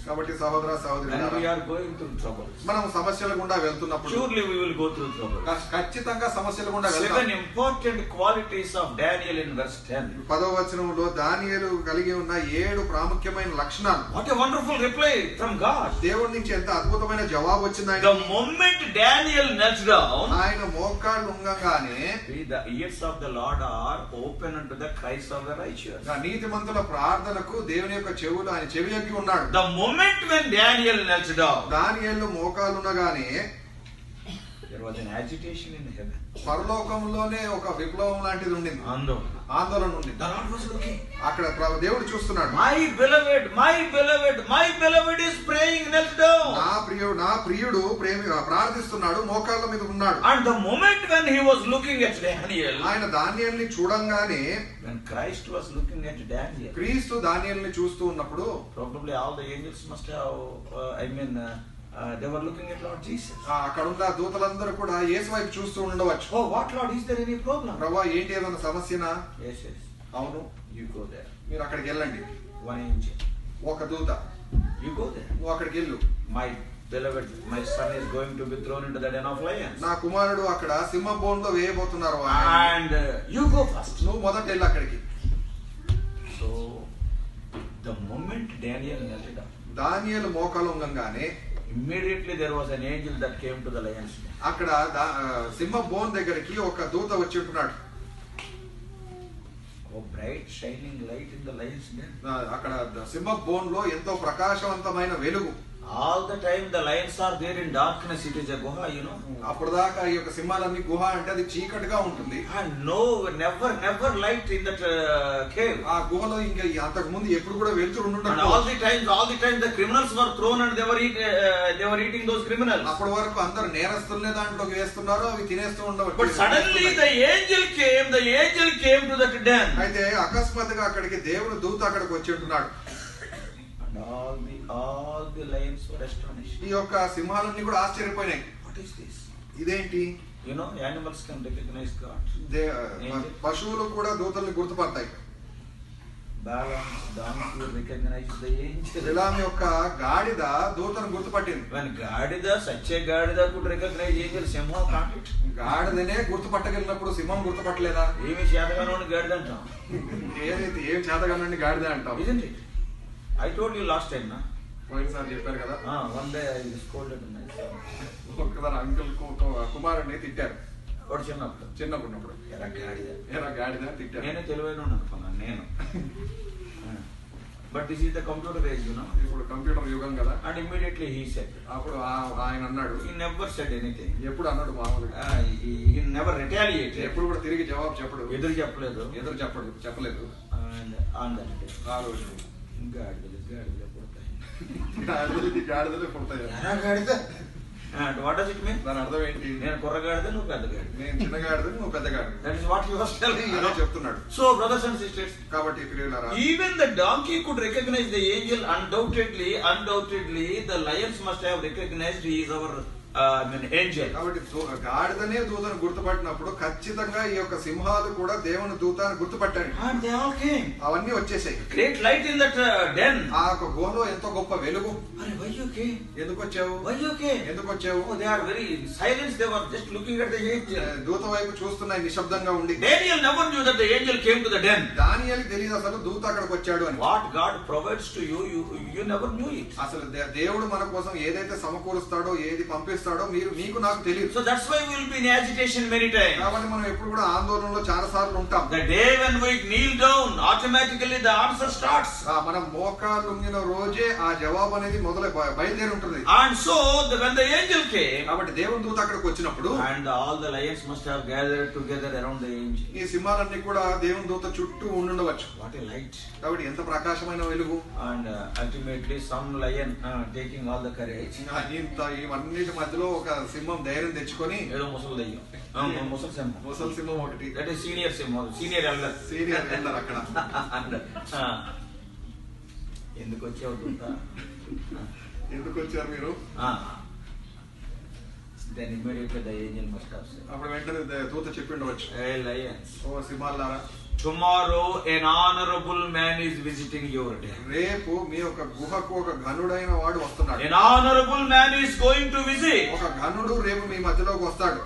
Speaker 2: కాబట్టి సహోదర
Speaker 1: when we
Speaker 2: సహోదరి
Speaker 1: are going through troubles,
Speaker 2: మనం సమస్యల గుండా వెళ్తున్నప్పుడు
Speaker 1: surely we will go through troubles.
Speaker 2: ఖ- ఖచ్చితంగా సమస్యల గుండా
Speaker 1: Seven
Speaker 2: వెళ్తాం
Speaker 1: important qualities of Daniel in verse 10.
Speaker 2: పదవ వచనంలో దానియేలు కలిగి ఉన్న ఏడు ప్రాముఖ్యమైన లక్షణాలు
Speaker 1: What a wonderful reply from God.
Speaker 2: దేవుడి నుంచి ఎంత అద్భుతమైన జవాబు వచ్చింది ఆయన
Speaker 1: The moment Daniel knelt down,
Speaker 2: ఆయన మోకాళ్ళు ఉంగగానే
Speaker 1: the ears of the Lord are open unto the cries of the righteous.
Speaker 2: ఆ నీతిమంతుల ప్రార్థనకు దేవుని యొక్క చెవులు ఆయన చెవి ఎక్కి ఉన్నాడు
Speaker 1: The moment when Daniel knelt down,
Speaker 2: దానియేలు మోకాళ్ళు ఉండగానే
Speaker 1: there was an agitation in heaven.
Speaker 2: పరలోకంలోనే ఒక విప్లవం లాంటిది ఉండింది
Speaker 1: Andolana.
Speaker 2: ఆందోళన ఉండింది
Speaker 1: The Lord was looking.
Speaker 2: అక్కడ ప్ర- దేవుడు చూస్తున్నాడు
Speaker 1: My beloved, my beloved, my beloved is praying knelt down.
Speaker 2: నా ప్రియుడు నా ప్రియుడు ప్రేమి ప్రార్థిస్తున్నాడు మోకాళ్ళ మీద ఉన్నాడు
Speaker 1: And the moment when he was looking at Daniel,
Speaker 2: ఆయన ధాన్యాన్ని చూడంగానే
Speaker 1: when Christ was looking at Daniel,
Speaker 2: క్రీస్తు ధాన్యాల్ని చూస్తూ ఉన్నప్పుడు
Speaker 1: probably all the angels must have, uh, I mean, uh, uh, they were looking at Lord Jesus.
Speaker 2: ఆ అక్కడ ఉన్న దూతలందరూ కూడా యేసు వైపు చూస్తూ ఉండవచ్చు
Speaker 1: Oh, what Lord, is there any problem?
Speaker 2: ప్రభా ఏంటి ఏదైనా సమస్యనా
Speaker 1: Yes, yes.
Speaker 2: అవును
Speaker 1: You go there.
Speaker 2: మీరు అక్కడికి వెళ్ళండి
Speaker 1: One angel.
Speaker 2: ఒక దూత
Speaker 1: You go there.
Speaker 2: నువ్వు అక్కడికి వెళ్ళు
Speaker 1: My beloved, my son is going to be thrown into the den of lions.
Speaker 2: నా కుమారుడు అక్కడ సింహ బోన్లో వేయబోతున్నారు ఆయన.
Speaker 1: And uh, you go first.
Speaker 2: నువ్వు మొదట వెళ్ళు అక్కడికి
Speaker 1: So, the moment Daniel knelt down,
Speaker 2: దానియేలు మోకాలు ఉంగంగానే
Speaker 1: immediately there was an angel that came to the lion's den.
Speaker 2: అక్కడ దా- ఆ, సింహ బోన్ దగ్గరికి ఒక దూత వచ్చి ఉంటున్నాడు
Speaker 1: Oh, bright shining light in the lion's den.
Speaker 2: ఆ, అక్కడ ద- సింహ బోన్ లో ఎంతో ప్రకాశవంతమైన వెలుగు
Speaker 1: All the time the lions are there in darkness. It is a guha, you know.
Speaker 2: అప్పుడు దాకా ఈ యొక్క సింహాలన్నీ గుహ అంటే అది చీకటిగా ఉంటుంది
Speaker 1: And no, never, never light in that uh, cave.
Speaker 2: ఆ గుహలో ఇంకా అంతకు ముందు ఎప్పుడు కూడా వెళ్తురు
Speaker 1: And all the times, all the times the criminals were thrown and they were eat, uh, they were eating those criminals.
Speaker 2: అప్పటి వరకు అందరు నేరస్తుల్నే దాంట్లోకి వేస్తున్నారు అవి తినేస్తూ ఉండవచ్చు
Speaker 1: But suddenly the angel came, the angel came to that den.
Speaker 2: అయితే అకస్మాత్తుగా అక్కడికి దేవుడు దూత అక్కడికి వచ్చి ఉంటున్నాడు
Speaker 1: And all the all the lions were astonished.
Speaker 2: ఈ యొక్క సింహాలన్నీ కూడా ఆశ్చర్యపోయినాయి
Speaker 1: What is this?
Speaker 2: ఇదేంటి
Speaker 1: You know, animals can recognize God.
Speaker 2: దే- పశువులు కూడా దూతల్ని గుర్తుపడతాయి
Speaker 1: Balaam's donkey recognized the angel.
Speaker 2: Balaam యొక్క గాడిద దూతను గుర్తుపట్టింది
Speaker 1: When Gadida, such a Gadida could recognize angel, Simha can't it?
Speaker 2: గాడిదనే గుర్తుపట్టగలిగినప్పుడు సింహం గుర్తుపట్టలేదా
Speaker 1: ఏమి చేతగానోని గాడిద అంటాం
Speaker 2: ఏదైతే ఏం చేతగానండి గాడిద అంటాం
Speaker 1: Isn't it? I told you last time, na?
Speaker 2: పోయినసారి చెప్పారు కదా
Speaker 1: Ah, one day I scolded my son.
Speaker 2: ఒకసారి అంకుల్ కుమారుడిని తిట్టారు
Speaker 1: వాడు చిన్నప్పుడు
Speaker 2: చిన్నప్పుడు ఉన్నప్పుడు
Speaker 1: ఎరా గాడిద
Speaker 2: ఏరా గాడిద తిట్టారు
Speaker 1: నేనే తెలివైన అనుకున్నాను నేను but this is the computer age you know
Speaker 2: ఇప్పుడు కంప్యూటర్ యుగం కదా
Speaker 1: అండ్ ఇమ్మీడియట్లీ హీ సెడ్
Speaker 2: అప్పుడు ఆ- ఆయన అన్నాడు
Speaker 1: హీ నెవర్ సెడ్ ఎనీథింగ్
Speaker 2: ఎప్పుడు అన్నాడు మామూలుగా
Speaker 1: హీ నెవర్ రిటాలియేట్
Speaker 2: ఎప్పుడు కూడా తిరిగి జవాబు చెప్పడు
Speaker 1: ఎదురు చెప్పలేదు
Speaker 2: ఎదురు చెప్పడు చెప్పలేదు
Speaker 1: అండ్ ఆన్ దట్ డే
Speaker 2: ఆ రోజు
Speaker 1: గాడిదలు గాడిదలు పుడతాయి
Speaker 2: గాడిదలు గాడిదలే పుడతాయి
Speaker 1: ఎరా గాడిద and what does it mean
Speaker 2: దాని అర్థం ఏంటి
Speaker 1: నేను కుర్ర గాడిద నువ్వు పెద్ద గాడిద
Speaker 2: నేను చిన్న గాడిద నువ్వు పెద్ద గాడిద
Speaker 1: that is what you was telling
Speaker 2: అదే చెప్తున్నాడు
Speaker 1: సో బ్రదర్స్ అండ్ సిస్టర్స్
Speaker 2: కాబట్టి ప్రియులారా
Speaker 1: Even the donkey could recognize the angel undoubtedly, undoubtedly, the lions must have recognized he is our uh, I mean, angel.
Speaker 2: కాబట్టి దూ- గాడిదనే దూతను గుర్తుపట్టినప్పుడు ఖచ్చితంగా ఈ యొక్క సింహాలు కూడా దేవుని దూతాన్ని గుర్తుపట్టాడు
Speaker 1: And they all came.
Speaker 2: అవన్నీ వచ్చేసాయి
Speaker 1: Great light in that uh, den.
Speaker 2: ఆ యొక్క గుహలో ఎంతో గొప్ప వెలుగు
Speaker 1: Are, why you came?
Speaker 2: ఎందుకు వచ్చావు
Speaker 1: Why you came?
Speaker 2: ఎందుకు వచ్చావు
Speaker 1: Oh, they are very silent. They were just looking at the angel.
Speaker 2: దూత వైపు చూస్తున్నాయి నిశ్శబ్దంగా ఉండి
Speaker 1: Daniel never knew that the angel came to the den.
Speaker 2: దానియాలకి తెలియదు అసలు దూత అక్కడికి వచ్చాడు అని
Speaker 1: What God provides to you, you, you never knew it.
Speaker 2: అసలు దే- దేవుడు మన కోసం ఏదైతే సమకూరుస్తాడో ఏది పంపిస్తాడో మీరు మీకు నాకు తెలియదు
Speaker 1: So that's why we will be in agitation many times.
Speaker 2: కాబట్టి మనం ఎప్పుడు కూడా ఆందోళనలో చాలా సార్లు ఉంటాం
Speaker 1: The day when we kneel down, automatically the answer starts.
Speaker 2: ఆ, మనం మోకాలు ఉంగిన రోజే ఆ జవాబు అనేది మొదలై బయ- బయలుదేరి ఉంటుంది
Speaker 1: And so, the, when the angel came,
Speaker 2: కాబట్టి దేవుని దూత అక్కడికి వచ్చినప్పుడు
Speaker 1: and all the lions must have gathered together around the angel.
Speaker 2: ఈ సింహాలన్నీ కూడా దేవుని దూత చుట్టూ ఉండుండవచ్చు
Speaker 1: What a light.
Speaker 2: కాబట్టి ఎంత ప్రకాశమైన వెలుగు
Speaker 1: And uh, ultimately, some lion uh, taking all the courage.
Speaker 2: ఇంకా ఇంత ఇవన్నిటి మధ్యలో ఒక సింహం ధైర్యం తెచ్చుకొని
Speaker 1: ఏదో ముసలి దయ్యం ముసలి సింహం
Speaker 2: ముసలి సింహం ఒకటి
Speaker 1: దట్ ఈస్ సీనియర్ సింహం సీనియర్ ఎల్డర్
Speaker 2: సీనియర్ వెళ్ళారు అక్కడ
Speaker 1: ఎందుకు వచ్చావు దూత
Speaker 2: ఎందుకు వచ్చారు మీరు
Speaker 1: then immediately the angel must have said
Speaker 2: అప్పుడు వెంటనే దే- దూత చెప్పిండవచ్చు
Speaker 1: ఏ లయన్స్
Speaker 2: ఓ సింహాలారా
Speaker 1: tomorrow an honorable man is visiting your den.
Speaker 2: రేపు మీ యొక్క గుహకు ఒక ఘనుడైన వాడు వస్తున్నాడు
Speaker 1: An honorable man is going to visit.
Speaker 2: ఒక ఘనుడు రేపు మీ మధ్యలోకి వస్తాడు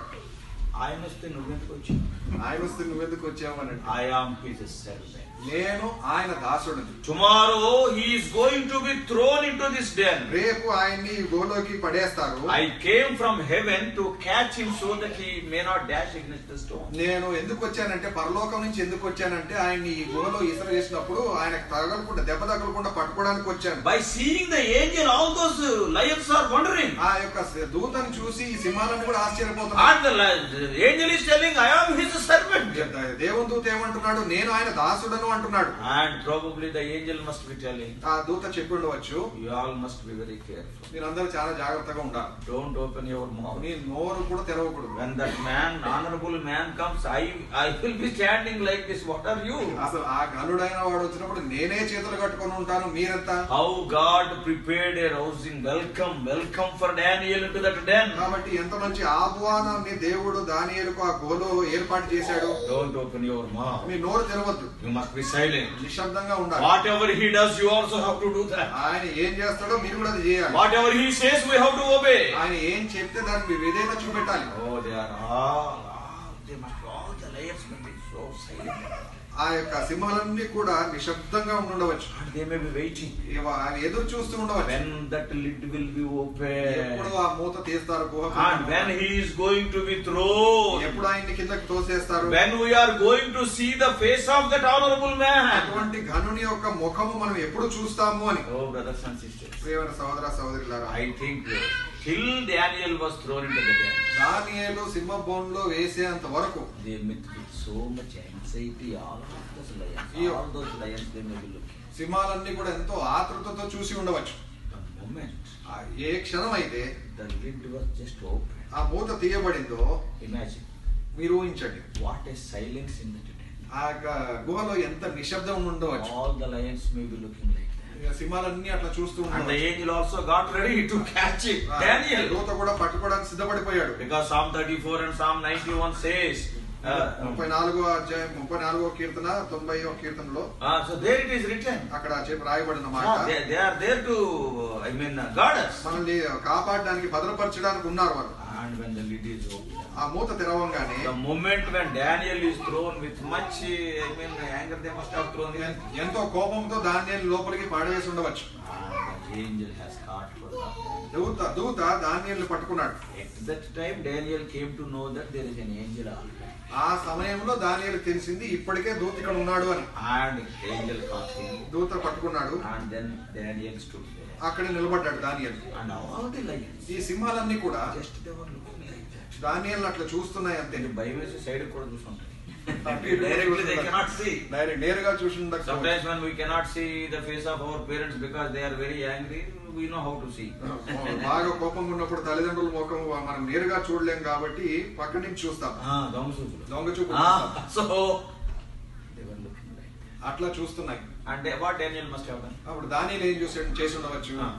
Speaker 1: ఆయన వస్తే నువ్వెందుకు వచ్చావు
Speaker 2: ఆయన వస్తే నువ్వెందుకు వచ్చావనండి
Speaker 1: I am his servant.
Speaker 2: నేను ఆయన దాసుడిని
Speaker 1: Tomorrow he is going to be thrown into this den.
Speaker 2: రేపు ఆయన్ని ఈ గుహలోకి పడేస్తారు
Speaker 1: I came from heaven to catch him so that he may not dash against the stone.
Speaker 2: నేను ఎందుకు వచ్చానంటే పరలోకం నుంచి ఎందుకు వచ్చానంటే ఆయన్ని ఈ గుహలో ఇసుర చేసినప్పుడు ఆయన తగలకుండా దెబ్బ తగలకుండా పట్టుకోవడానికి వచ్చాను
Speaker 1: By seeing the angel, all those uh, lions are wondering.
Speaker 2: ఆ యొక్క దూతను చూసి ఈ సింహాలను కూడా ఆశ్చర్యపోతున్నాడు
Speaker 1: And the, li- the angel is telling, I am his servant.
Speaker 2: దేవుని దూత ఏమంటున్నాడు నేను ఆయన దాసుడను అంటున్నాడు
Speaker 1: And probably the angel must be telling,
Speaker 2: ఆ దూత చెప్పి ఉండవచ్చు
Speaker 1: you all must be very careful.
Speaker 2: మీరందరూ చాలా జాగ్రత్తగా ఉండాలి
Speaker 1: Don't open your mouth.
Speaker 2: నీ నోరు కూడా తెరవకూడదు
Speaker 1: When that man, honorable man comes, I, I will be standing like this. What are you?
Speaker 2: అసలు ఆ ఘనుడైన వాడు వచ్చినప్పుడు నేనే చేతులు కట్టుకొని ఉంటాను మీరంతా
Speaker 1: How God prepared a rousing welcome, welcome for Daniel into that den.
Speaker 2: కాబట్టి ఎంత మంచి ఆహ్వానాన్ని దేవుడు దానియేలుకు ఆ గోలో ఏర్పాటు చేశాడు
Speaker 1: Don't open your mouth.
Speaker 2: మీ నోరు తెరవద్దు
Speaker 1: You must be silent.
Speaker 2: నిశ్శబ్దంగా ఉండాలి
Speaker 1: Whatever he does, you also have to do that.
Speaker 2: ఆయన ఏం చేస్తాడో మీరు కూడా అది చేయాలి
Speaker 1: Whatever he says, we have to obey.
Speaker 2: ఆయన ఏం చెప్తే దాన్ని మీరు విధేయత చూపెట్టాలి
Speaker 1: Oh, they are all, all they must, all the layers may be so silent.
Speaker 2: ఆ యొక్క సింహాలన్నీ కూడా నిశ్శబ్దంగా ఉండవచ్చు
Speaker 1: And they may be waiting.
Speaker 2: ఇవ- అవి ఎదురు చూస్తూ ఉండవచ్చు
Speaker 1: When that lid will be
Speaker 2: ఎప్పుడు
Speaker 1: open.
Speaker 2: ఆ మూత తీస్తారు గుహ
Speaker 1: And when he is going to be thrown.
Speaker 2: ఎప్పుడు ఆయన్ని కిందకి తోసేస్తారు
Speaker 1: When we are going to see the face of that honorable man.
Speaker 2: అటువంటి ఘనుని యొక్క ముఖము మనం ఎప్పుడు చూస్తాము అని
Speaker 1: Oh, brothers and sisters.
Speaker 2: ప్రియమైన సహోదర సహోదరులారా
Speaker 1: I think uh, till Daniel was thrown into the den,
Speaker 2: దానియేలు సింహ బోన్లో వేసేంత వరకు
Speaker 1: they met with so much anxiety, all of those lions,
Speaker 2: Yeah.
Speaker 1: all those lions, they may be looking.
Speaker 2: సింహాలన్నీ కూడా ఎంతో ఆతృతతో చూసి ఉండవచ్చు
Speaker 1: The moment
Speaker 2: ఆ ఏ క్షణం అయితే
Speaker 1: the lid was just opened,
Speaker 2: ఆ మూత తీయబడిందో
Speaker 1: imagine
Speaker 2: మీరు ఊహించండి
Speaker 1: what a silence in the den.
Speaker 2: ఆ యొక్క గుహలో ఎంత నిశ్శబ్దం ఉండవచ్చు
Speaker 1: All the lions may be looking like that.
Speaker 2: ఇక సింహాలన్నీ అట్లా చూస్తూ
Speaker 1: And the
Speaker 2: ఉండవచ్చు
Speaker 1: angel also got ready to catch it,
Speaker 2: ఆ
Speaker 1: Daniel.
Speaker 2: దూత కూడా పట్టుకోవడానికి సిద్ధపడిపోయాడు
Speaker 1: Because Psalm 34 and Psalm 91 says, uh,
Speaker 2: ముప్పై నాలుగో అధ్యాయం ముప్పై నాలుగో కీర్తన తొంభై కీర్తనలో
Speaker 1: uh, so there it is written.
Speaker 2: అక్కడ చెప్పి రాయబడిన మాట
Speaker 1: Yeah, they, they are there to, I mean, uh, guard us.
Speaker 2: మనల్ని కాపాడడానికి భద్రపరచడానికి ఉన్నారు వాళ్ళు
Speaker 1: And when the lid is open,
Speaker 2: ఆ మూత తెరవంగానే
Speaker 1: the moment when Daniel is thrown with much, uh, I mean, anger, they must have thrown him.
Speaker 2: ఎన్- ఎంతో కోపంతో ధాన్యాన్ని లోపలికి పాడవేసి ఉండవచ్చు
Speaker 1: And the angel has caught for that.
Speaker 2: దూత దూత ధాన్యాన్ని పట్టుకున్నాడు
Speaker 1: At that time, Daniel came to know that there is an angel already.
Speaker 2: ఆ సమయంలో దానియేలు తెలిసింది ఇప్పటికే దూత ఇక్కడ ఉన్నాడు అని
Speaker 1: And angel caught him.
Speaker 2: దూత పట్టుకున్నాడు
Speaker 1: And then Daniel stood there.
Speaker 2: అక్కడ నిలబడ్డాడు దానియేలు
Speaker 1: And all the lions,
Speaker 2: ఈ సింహాలన్నీ కూడా
Speaker 1: just they were looking like that.
Speaker 2: దానియేలు అట్లా చూస్తున్నాయి అంతే
Speaker 1: నేను భయం వేసి సైడ్ కూడా చూసుంటాయి
Speaker 2: అటు ఇటు
Speaker 1: డైరెక్ట్లీ దే
Speaker 2: చూస్తుంటారు.
Speaker 1: కెనాట్ సీ
Speaker 2: డైరెక్ట్ నేరుగా చూసి
Speaker 1: Sometimes when we cannot see the face of our parents because they are very angry, we know how to see.
Speaker 2: బాగా కోపంగా ఉన్నప్పుడు తల్లిదండ్రుల ముఖం మనం నేరుగా చూడలేం కాబట్టి పక్క నుంచి చూస్తాం
Speaker 1: Ah, దొంగ చూపులు.
Speaker 2: దొంగ చూపు
Speaker 1: Ah,
Speaker 2: చూస్తాం.
Speaker 1: so they were looking like that.
Speaker 2: అట్లా చూస్తున్నాయి
Speaker 1: And they- what Daniel must have done?
Speaker 2: అప్పుడు దానియేలు ఏం చూసి చేసి ఉండవచ్చు
Speaker 1: Ah,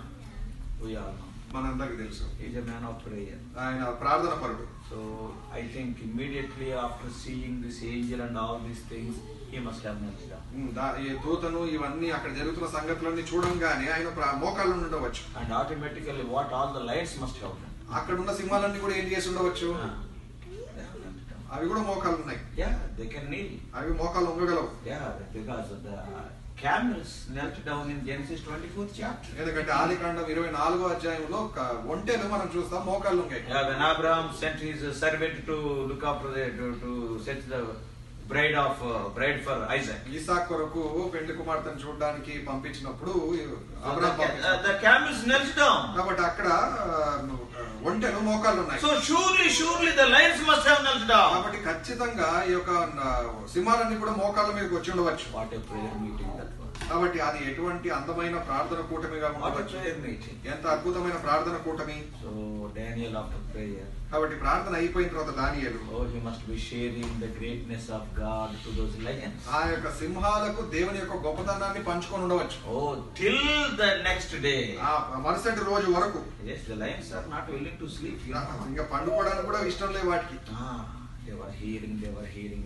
Speaker 1: we all know.
Speaker 2: మనందరికి తెలుసు
Speaker 1: He is a man of prayer.
Speaker 2: ఆయన ప్రార్థన పరుడు
Speaker 1: So I think immediately after seeing this angel and all these things, he must have knelt down.
Speaker 2: ఉమ్, దా- ఈ దూతను ఇవన్నీ అక్కడ జరుగుతున్న సంగతులన్నీ చూడంగానే ఆయన ప్ర- మోకాళ్ళు ఉండవచ్చు
Speaker 1: And automatically, what all the lions must have done?
Speaker 2: అక్కడ ఉన్న సింహాలన్నీ కూడా ఏం చేసి ఉండవచ్చు
Speaker 1: Ah, they have knelt down.
Speaker 2: అవి కూడా మోకాళ్ళు ఉన్నాయి
Speaker 1: Yeah, they can kneel.
Speaker 2: అవి మోకాళ్ళు వంగగలవు
Speaker 1: Yeah, because of the camels knelt down in Genesis 24th chapter.
Speaker 2: ఎందుకంటే ఆది కాండం ఇరవై నాలుగో అధ్యాయంలో ఒక ఒంటెను మనం చూస్తాం మోకాళ్ళు ఉన్నాయి
Speaker 1: Yeah, when Abraham sent his uh, servant to look after the to, to set the bride of uh, bride for Isaac.
Speaker 2: Isaac కొరకు పెండ్లి కుమార్తెను చూడడానికి పంపించినప్పుడు
Speaker 1: So
Speaker 2: అబ్రాహాం
Speaker 1: the, ca- uh,
Speaker 2: పంపించాడు.
Speaker 1: the camels knelt down.
Speaker 2: కాబట్టి అక్కడ ఆ, ఒంటెను మోకాళ్ళు ఉన్నాయి
Speaker 1: So surely, surely the lions must have knelt down.
Speaker 2: కాబట్టి ఖచ్చితంగా ఈ యొక్క ఆ, సింహాలన్నీ కూడా మోకాళ్ళ మీదకి వచ్చి ఉండవచ్చు
Speaker 1: What a prayer meeting that was.
Speaker 2: కాబట్టి అది ఎటువంటి అందమైన ప్రార్థన కూటమిగా
Speaker 1: What a
Speaker 2: ఉండవచ్చు
Speaker 1: prayer meeting.
Speaker 2: ఎంత అద్భుతమైన ప్రార్థన కూటమి
Speaker 1: So Daniel after prayer,
Speaker 2: కాబట్టి ప్రార్థన అయిపోయిన తర్వాత దానియేలు
Speaker 1: oh he must be sharing the greatness of God to those lions.
Speaker 2: ఆ యొక్క సింహాలకు దేవుని యొక్క గొప్పతనాన్ని పంచుకొని ఉండవచ్చు
Speaker 1: Oh, till the next day.
Speaker 2: ఆ మరుసటి రోజు వరకు
Speaker 1: Yes, the lions are not willing to sleep. You know.
Speaker 2: ఇంకా పండుకోవడానికి కూడా ఇష్టం లేదు వాటికి
Speaker 1: Ah, they were hearing, they were hearing there.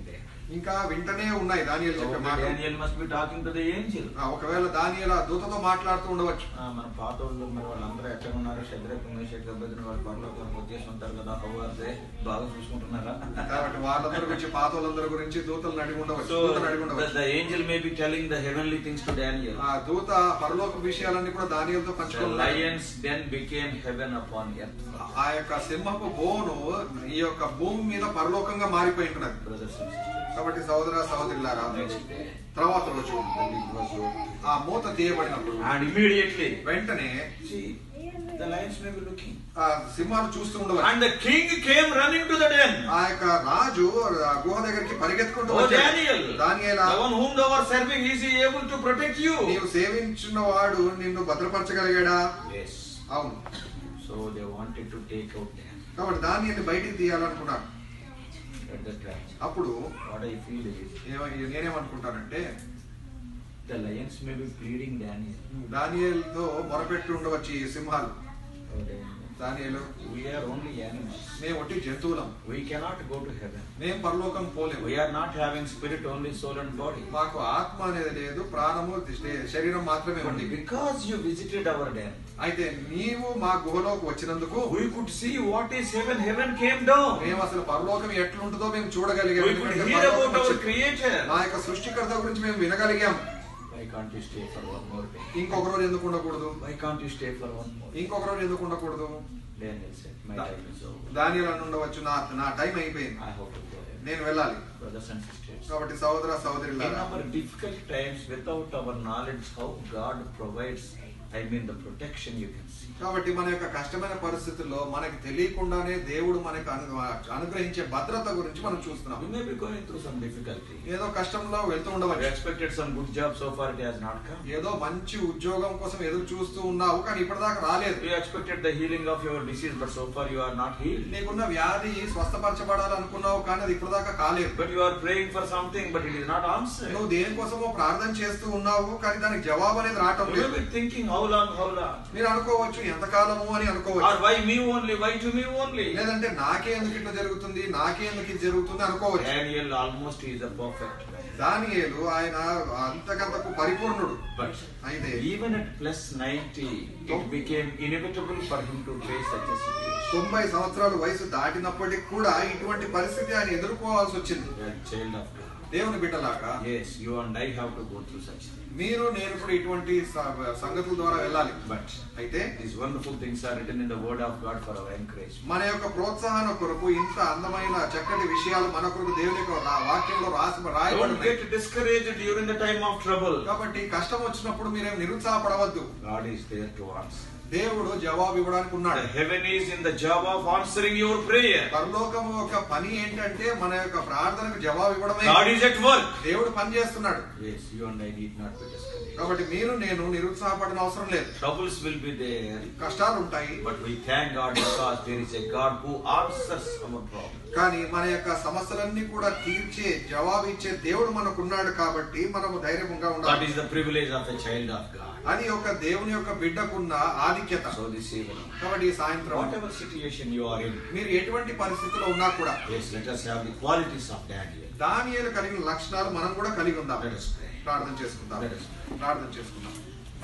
Speaker 2: ఇంకా వింటనే ఉన్నాయి దానియలు చెప్పే మాటలు
Speaker 1: Daniel must be talking to the angel.
Speaker 2: ఆ, ఒకవేళ దానియల దూతతో మాట్లాడుతూ ఉండవచ్చు
Speaker 1: ఆ, మన పాత వాళ్ళు మరి వాళ్ళందరూ ఎక్కడ ఉన్నారు శద్రకు మేషక్ అభ్యర్థిని వాళ్ళ పరలోకానికి వచ్చేసి ఉంటారు కదా హౌదే బాగా చూసుకుంటున్నారా
Speaker 2: కాబట్టి వాళ్ళందరి గురించి పాత వాళ్ళందరి గురించి దూతలు నడిగి ఉండవచ్చు
Speaker 1: సో
Speaker 2: దూత నడిగి ఉండవచ్చు
Speaker 1: the angel may be telling the heavenly things to Daniel.
Speaker 2: ఆ దూత పరలోక విషయాలన్నీ కూడా దానియలతో
Speaker 1: The
Speaker 2: పంచుకున్నాయి
Speaker 1: lions then became heaven upon earth.
Speaker 2: ఆ యొక్క సింహపు బోను ఈ యొక్క భూమి మీద పరలోకంగా మారిపోయి ఉన్నది
Speaker 1: Brothers and sisters.
Speaker 2: కాబట్టి సహోదర సహోదరులారా
Speaker 1: Next day,
Speaker 2: తర్వాత రోజు
Speaker 1: the lid was opened.
Speaker 2: ఆ మూత తీయబడినప్పుడు
Speaker 1: And immediately,
Speaker 2: వెంటనే
Speaker 1: see, the lions may be looking.
Speaker 2: ఆ సింహాలు చూస్తూ ఉండవచ్చు
Speaker 1: And the king came running to the den.
Speaker 2: ఆ యొక్క రాజు ఆ గుహ దగ్గరికి పరిగెత్తుకుంటూ
Speaker 1: Oh
Speaker 2: వచ్చాడు.
Speaker 1: Daniel,
Speaker 2: దానియేలా
Speaker 1: the one whom thou art serving, is he able to protect you?
Speaker 2: నీవు సేవించిన వాడు నిన్ను భద్రపరచగలిగాడా
Speaker 1: Yes.
Speaker 2: అవును
Speaker 1: So they wanted to take out Daniel.
Speaker 2: కాబట్టి దాన్ని బయటికి తీయాలనుకున్నాడు
Speaker 1: At that time,
Speaker 2: అప్పుడు
Speaker 1: what I feel is,
Speaker 2: ఏమ- నేనేమనుకుంటానంటే
Speaker 1: the lions may be pleading Daniel.
Speaker 2: దానియేలుతో మొరపెట్టి ఉండవచ్చు ఈ సింహాలు
Speaker 1: Oh Daniel,
Speaker 2: దానియేలు
Speaker 1: we are only animals.
Speaker 2: మేము ఒట్టి జంతువులం
Speaker 1: We cannot go to heaven.
Speaker 2: మేము పరలోకం పోలేము
Speaker 1: We are not having spirit, only soul and body.
Speaker 2: మాకు ఆత్మ అనేది లేదు ప్రాణము శ- శరీరం మాత్రమే
Speaker 1: But
Speaker 2: ఉంది
Speaker 1: because you visited our den,
Speaker 2: అయితే నీవు మా గుహలోకి వచ్చినందుకు
Speaker 1: we could see what is heaven. Heaven came down.
Speaker 2: మేము అసలు పరలోకం ఎట్లుంటుందో మేము చూడగలిగాం
Speaker 1: We could
Speaker 2: ఎందుకంటే
Speaker 1: hear
Speaker 2: పరలోకం
Speaker 1: about our
Speaker 2: వచ్చి-
Speaker 1: Creator.
Speaker 2: నా యొక్క సృష్టికర్త గురించి మేము వినగలిగాం
Speaker 1: Why can't you stay for one more day?
Speaker 2: ఇంకొక రోజు ఎందుకు ఉండకూడదు
Speaker 1: Why can't you stay for one more?
Speaker 2: ఇంకొక రోజు ఎందుకు ఉండకూడదు
Speaker 1: Daniel said, My time is over.
Speaker 2: దానిలో ఉండవచ్చు నా నా టైం అయిపోయింది
Speaker 1: I have to go. ahead.
Speaker 2: నేను వెళ్ళాలి
Speaker 1: Brothers and sisters.
Speaker 2: కాబట్టి సహోదర
Speaker 1: In
Speaker 2: సహోదరులారా
Speaker 1: our difficult times, without our knowledge, how God provides, I mean, the protection you can see.
Speaker 2: కాబట్టి మన యొక్క కష్టమైన పరిస్థితుల్లో మనకి తెలియకుండానే దేవుడు మనకు అను- అనుగ్రహించే భద్రత గురించి మనం చూస్తున్నాం
Speaker 1: You may be going through some difficulty.
Speaker 2: ఏదో కష్టంలో వెళ్తూ
Speaker 1: You
Speaker 2: ఉండవచ్చు
Speaker 1: expected some good job, so far it has not come.
Speaker 2: ఏదో మంచి ఉద్యోగం కోసం ఎదురు చూస్తూ ఉన్నావు కానీ ఇప్పటిదాకా రాలేదు
Speaker 1: You expected the healing of your disease, but so far you are not healed.
Speaker 2: నీకున్న వ్యాధి స్వస్థపరచబడాలనుకున్నావు కానీ అది ఇప్పటిదాకా కాలేదు
Speaker 1: But you are praying for something, but it is not answered.
Speaker 2: నువ్వు దేనికోసమో ప్రార్థన చేస్తూ ఉన్నావు కానీ దానికి జవాబు అనేది రావటం
Speaker 1: You may
Speaker 2: లేదు
Speaker 1: be thinking, how long, how long?
Speaker 2: మీరు అనుకోవచ్చు ఎంతకాలము అని
Speaker 1: Or
Speaker 2: అనుకోవచ్చు
Speaker 1: why me only? Why to me only?
Speaker 2: లేదంటే నాకే ఎందుకు ఇట్లా జరుగుతుంది నాకే ఎందుకు ఇది జరుగుతుంది అనుకోవచ్చు
Speaker 1: Daniel almost is a perfect man.
Speaker 2: దానియేలు ఆయన అంతకంతకు పరిపూర్ణుడు
Speaker 1: But
Speaker 2: అయితే
Speaker 1: even at plus 90, it became inevitable for him to face such a situation.
Speaker 2: తొంభై సంవత్సరాల వయసు దాటినప్పటికి కూడా ఇటువంటి పరిస్థితి ఆయన ఎదుర్కోవాల్సి వచ్చింది
Speaker 1: You are a child of God.
Speaker 2: దేవుని బిడ్డలాగా
Speaker 1: Yes, you and I have to go through such things.
Speaker 2: మీరు నేను కూడా ఇటువంటి స- సంగతుల ద్వారా వెళ్ళాలి
Speaker 1: But
Speaker 2: అయితే
Speaker 1: these wonderful things are written in the Word of God for our encouragement.
Speaker 2: మన యొక్క ప్రోత్సాహన కొరకు ఇంత అందమైన చక్కటి విషయాలు మన కొరకు దేవుని యొక్క రా- వాక్యంలో రాసి
Speaker 1: Don't
Speaker 2: రాయబడి
Speaker 1: get discouraged during the time of trouble.
Speaker 2: కాబట్టి కష్టం వచ్చినప్పుడు మీరేం నిరుత్సాహపడవద్దు
Speaker 1: God is there to answer.
Speaker 2: దేవుడు జవాబు ఇవ్వడానికి
Speaker 1: The
Speaker 2: ఉన్నాడు
Speaker 1: heaven is in the job of answering your prayer.
Speaker 2: పరలోకం యొక్క పని ఏంటంటే మన యొక్క ప్రార్థనకు జవాబు ఇవ్వడమే
Speaker 1: God is at work.
Speaker 2: దేవుడు పని చేస్తున్నాడు
Speaker 1: Yes, you and I need not be discouraged.
Speaker 2: కాబట్టి మీరు నేను నిరుత్సాహపడిన అవసరం లేదు
Speaker 1: Troubles will be there,
Speaker 2: కష్టాలు ఉంటాయి
Speaker 1: but we thank God because there is a God who answers our problem.
Speaker 2: కానీ మన యొక్క సమస్యలన్నీ కూడా తీర్చే జవాబిచ్చే దేవుడు మనకున్నాడు కాబట్టి మనము ధైర్యంగా
Speaker 1: That
Speaker 2: ఉండాలి
Speaker 1: is the privilege of a child of God.
Speaker 2: అది ఒక దేవుని యొక్క బిడ్డకున్న ఆధిక్యత
Speaker 1: So this evening,
Speaker 2: కాబట్టి ఈ సాయంత్రం
Speaker 1: whatever situation you are in,
Speaker 2: మీరు ఎటువంటి పరిస్థితిలో ఉన్నా కూడా
Speaker 1: yes, let us have the qualities of Daniel.
Speaker 2: దానియేలు కలిగిన లక్షణాలు మనం కూడా కలిగి ఉందాం
Speaker 1: Let us pray.
Speaker 2: ప్రార్థన చేసుకుందాం
Speaker 1: Let us pray.
Speaker 2: ప్రార్థన చేసుకుందాం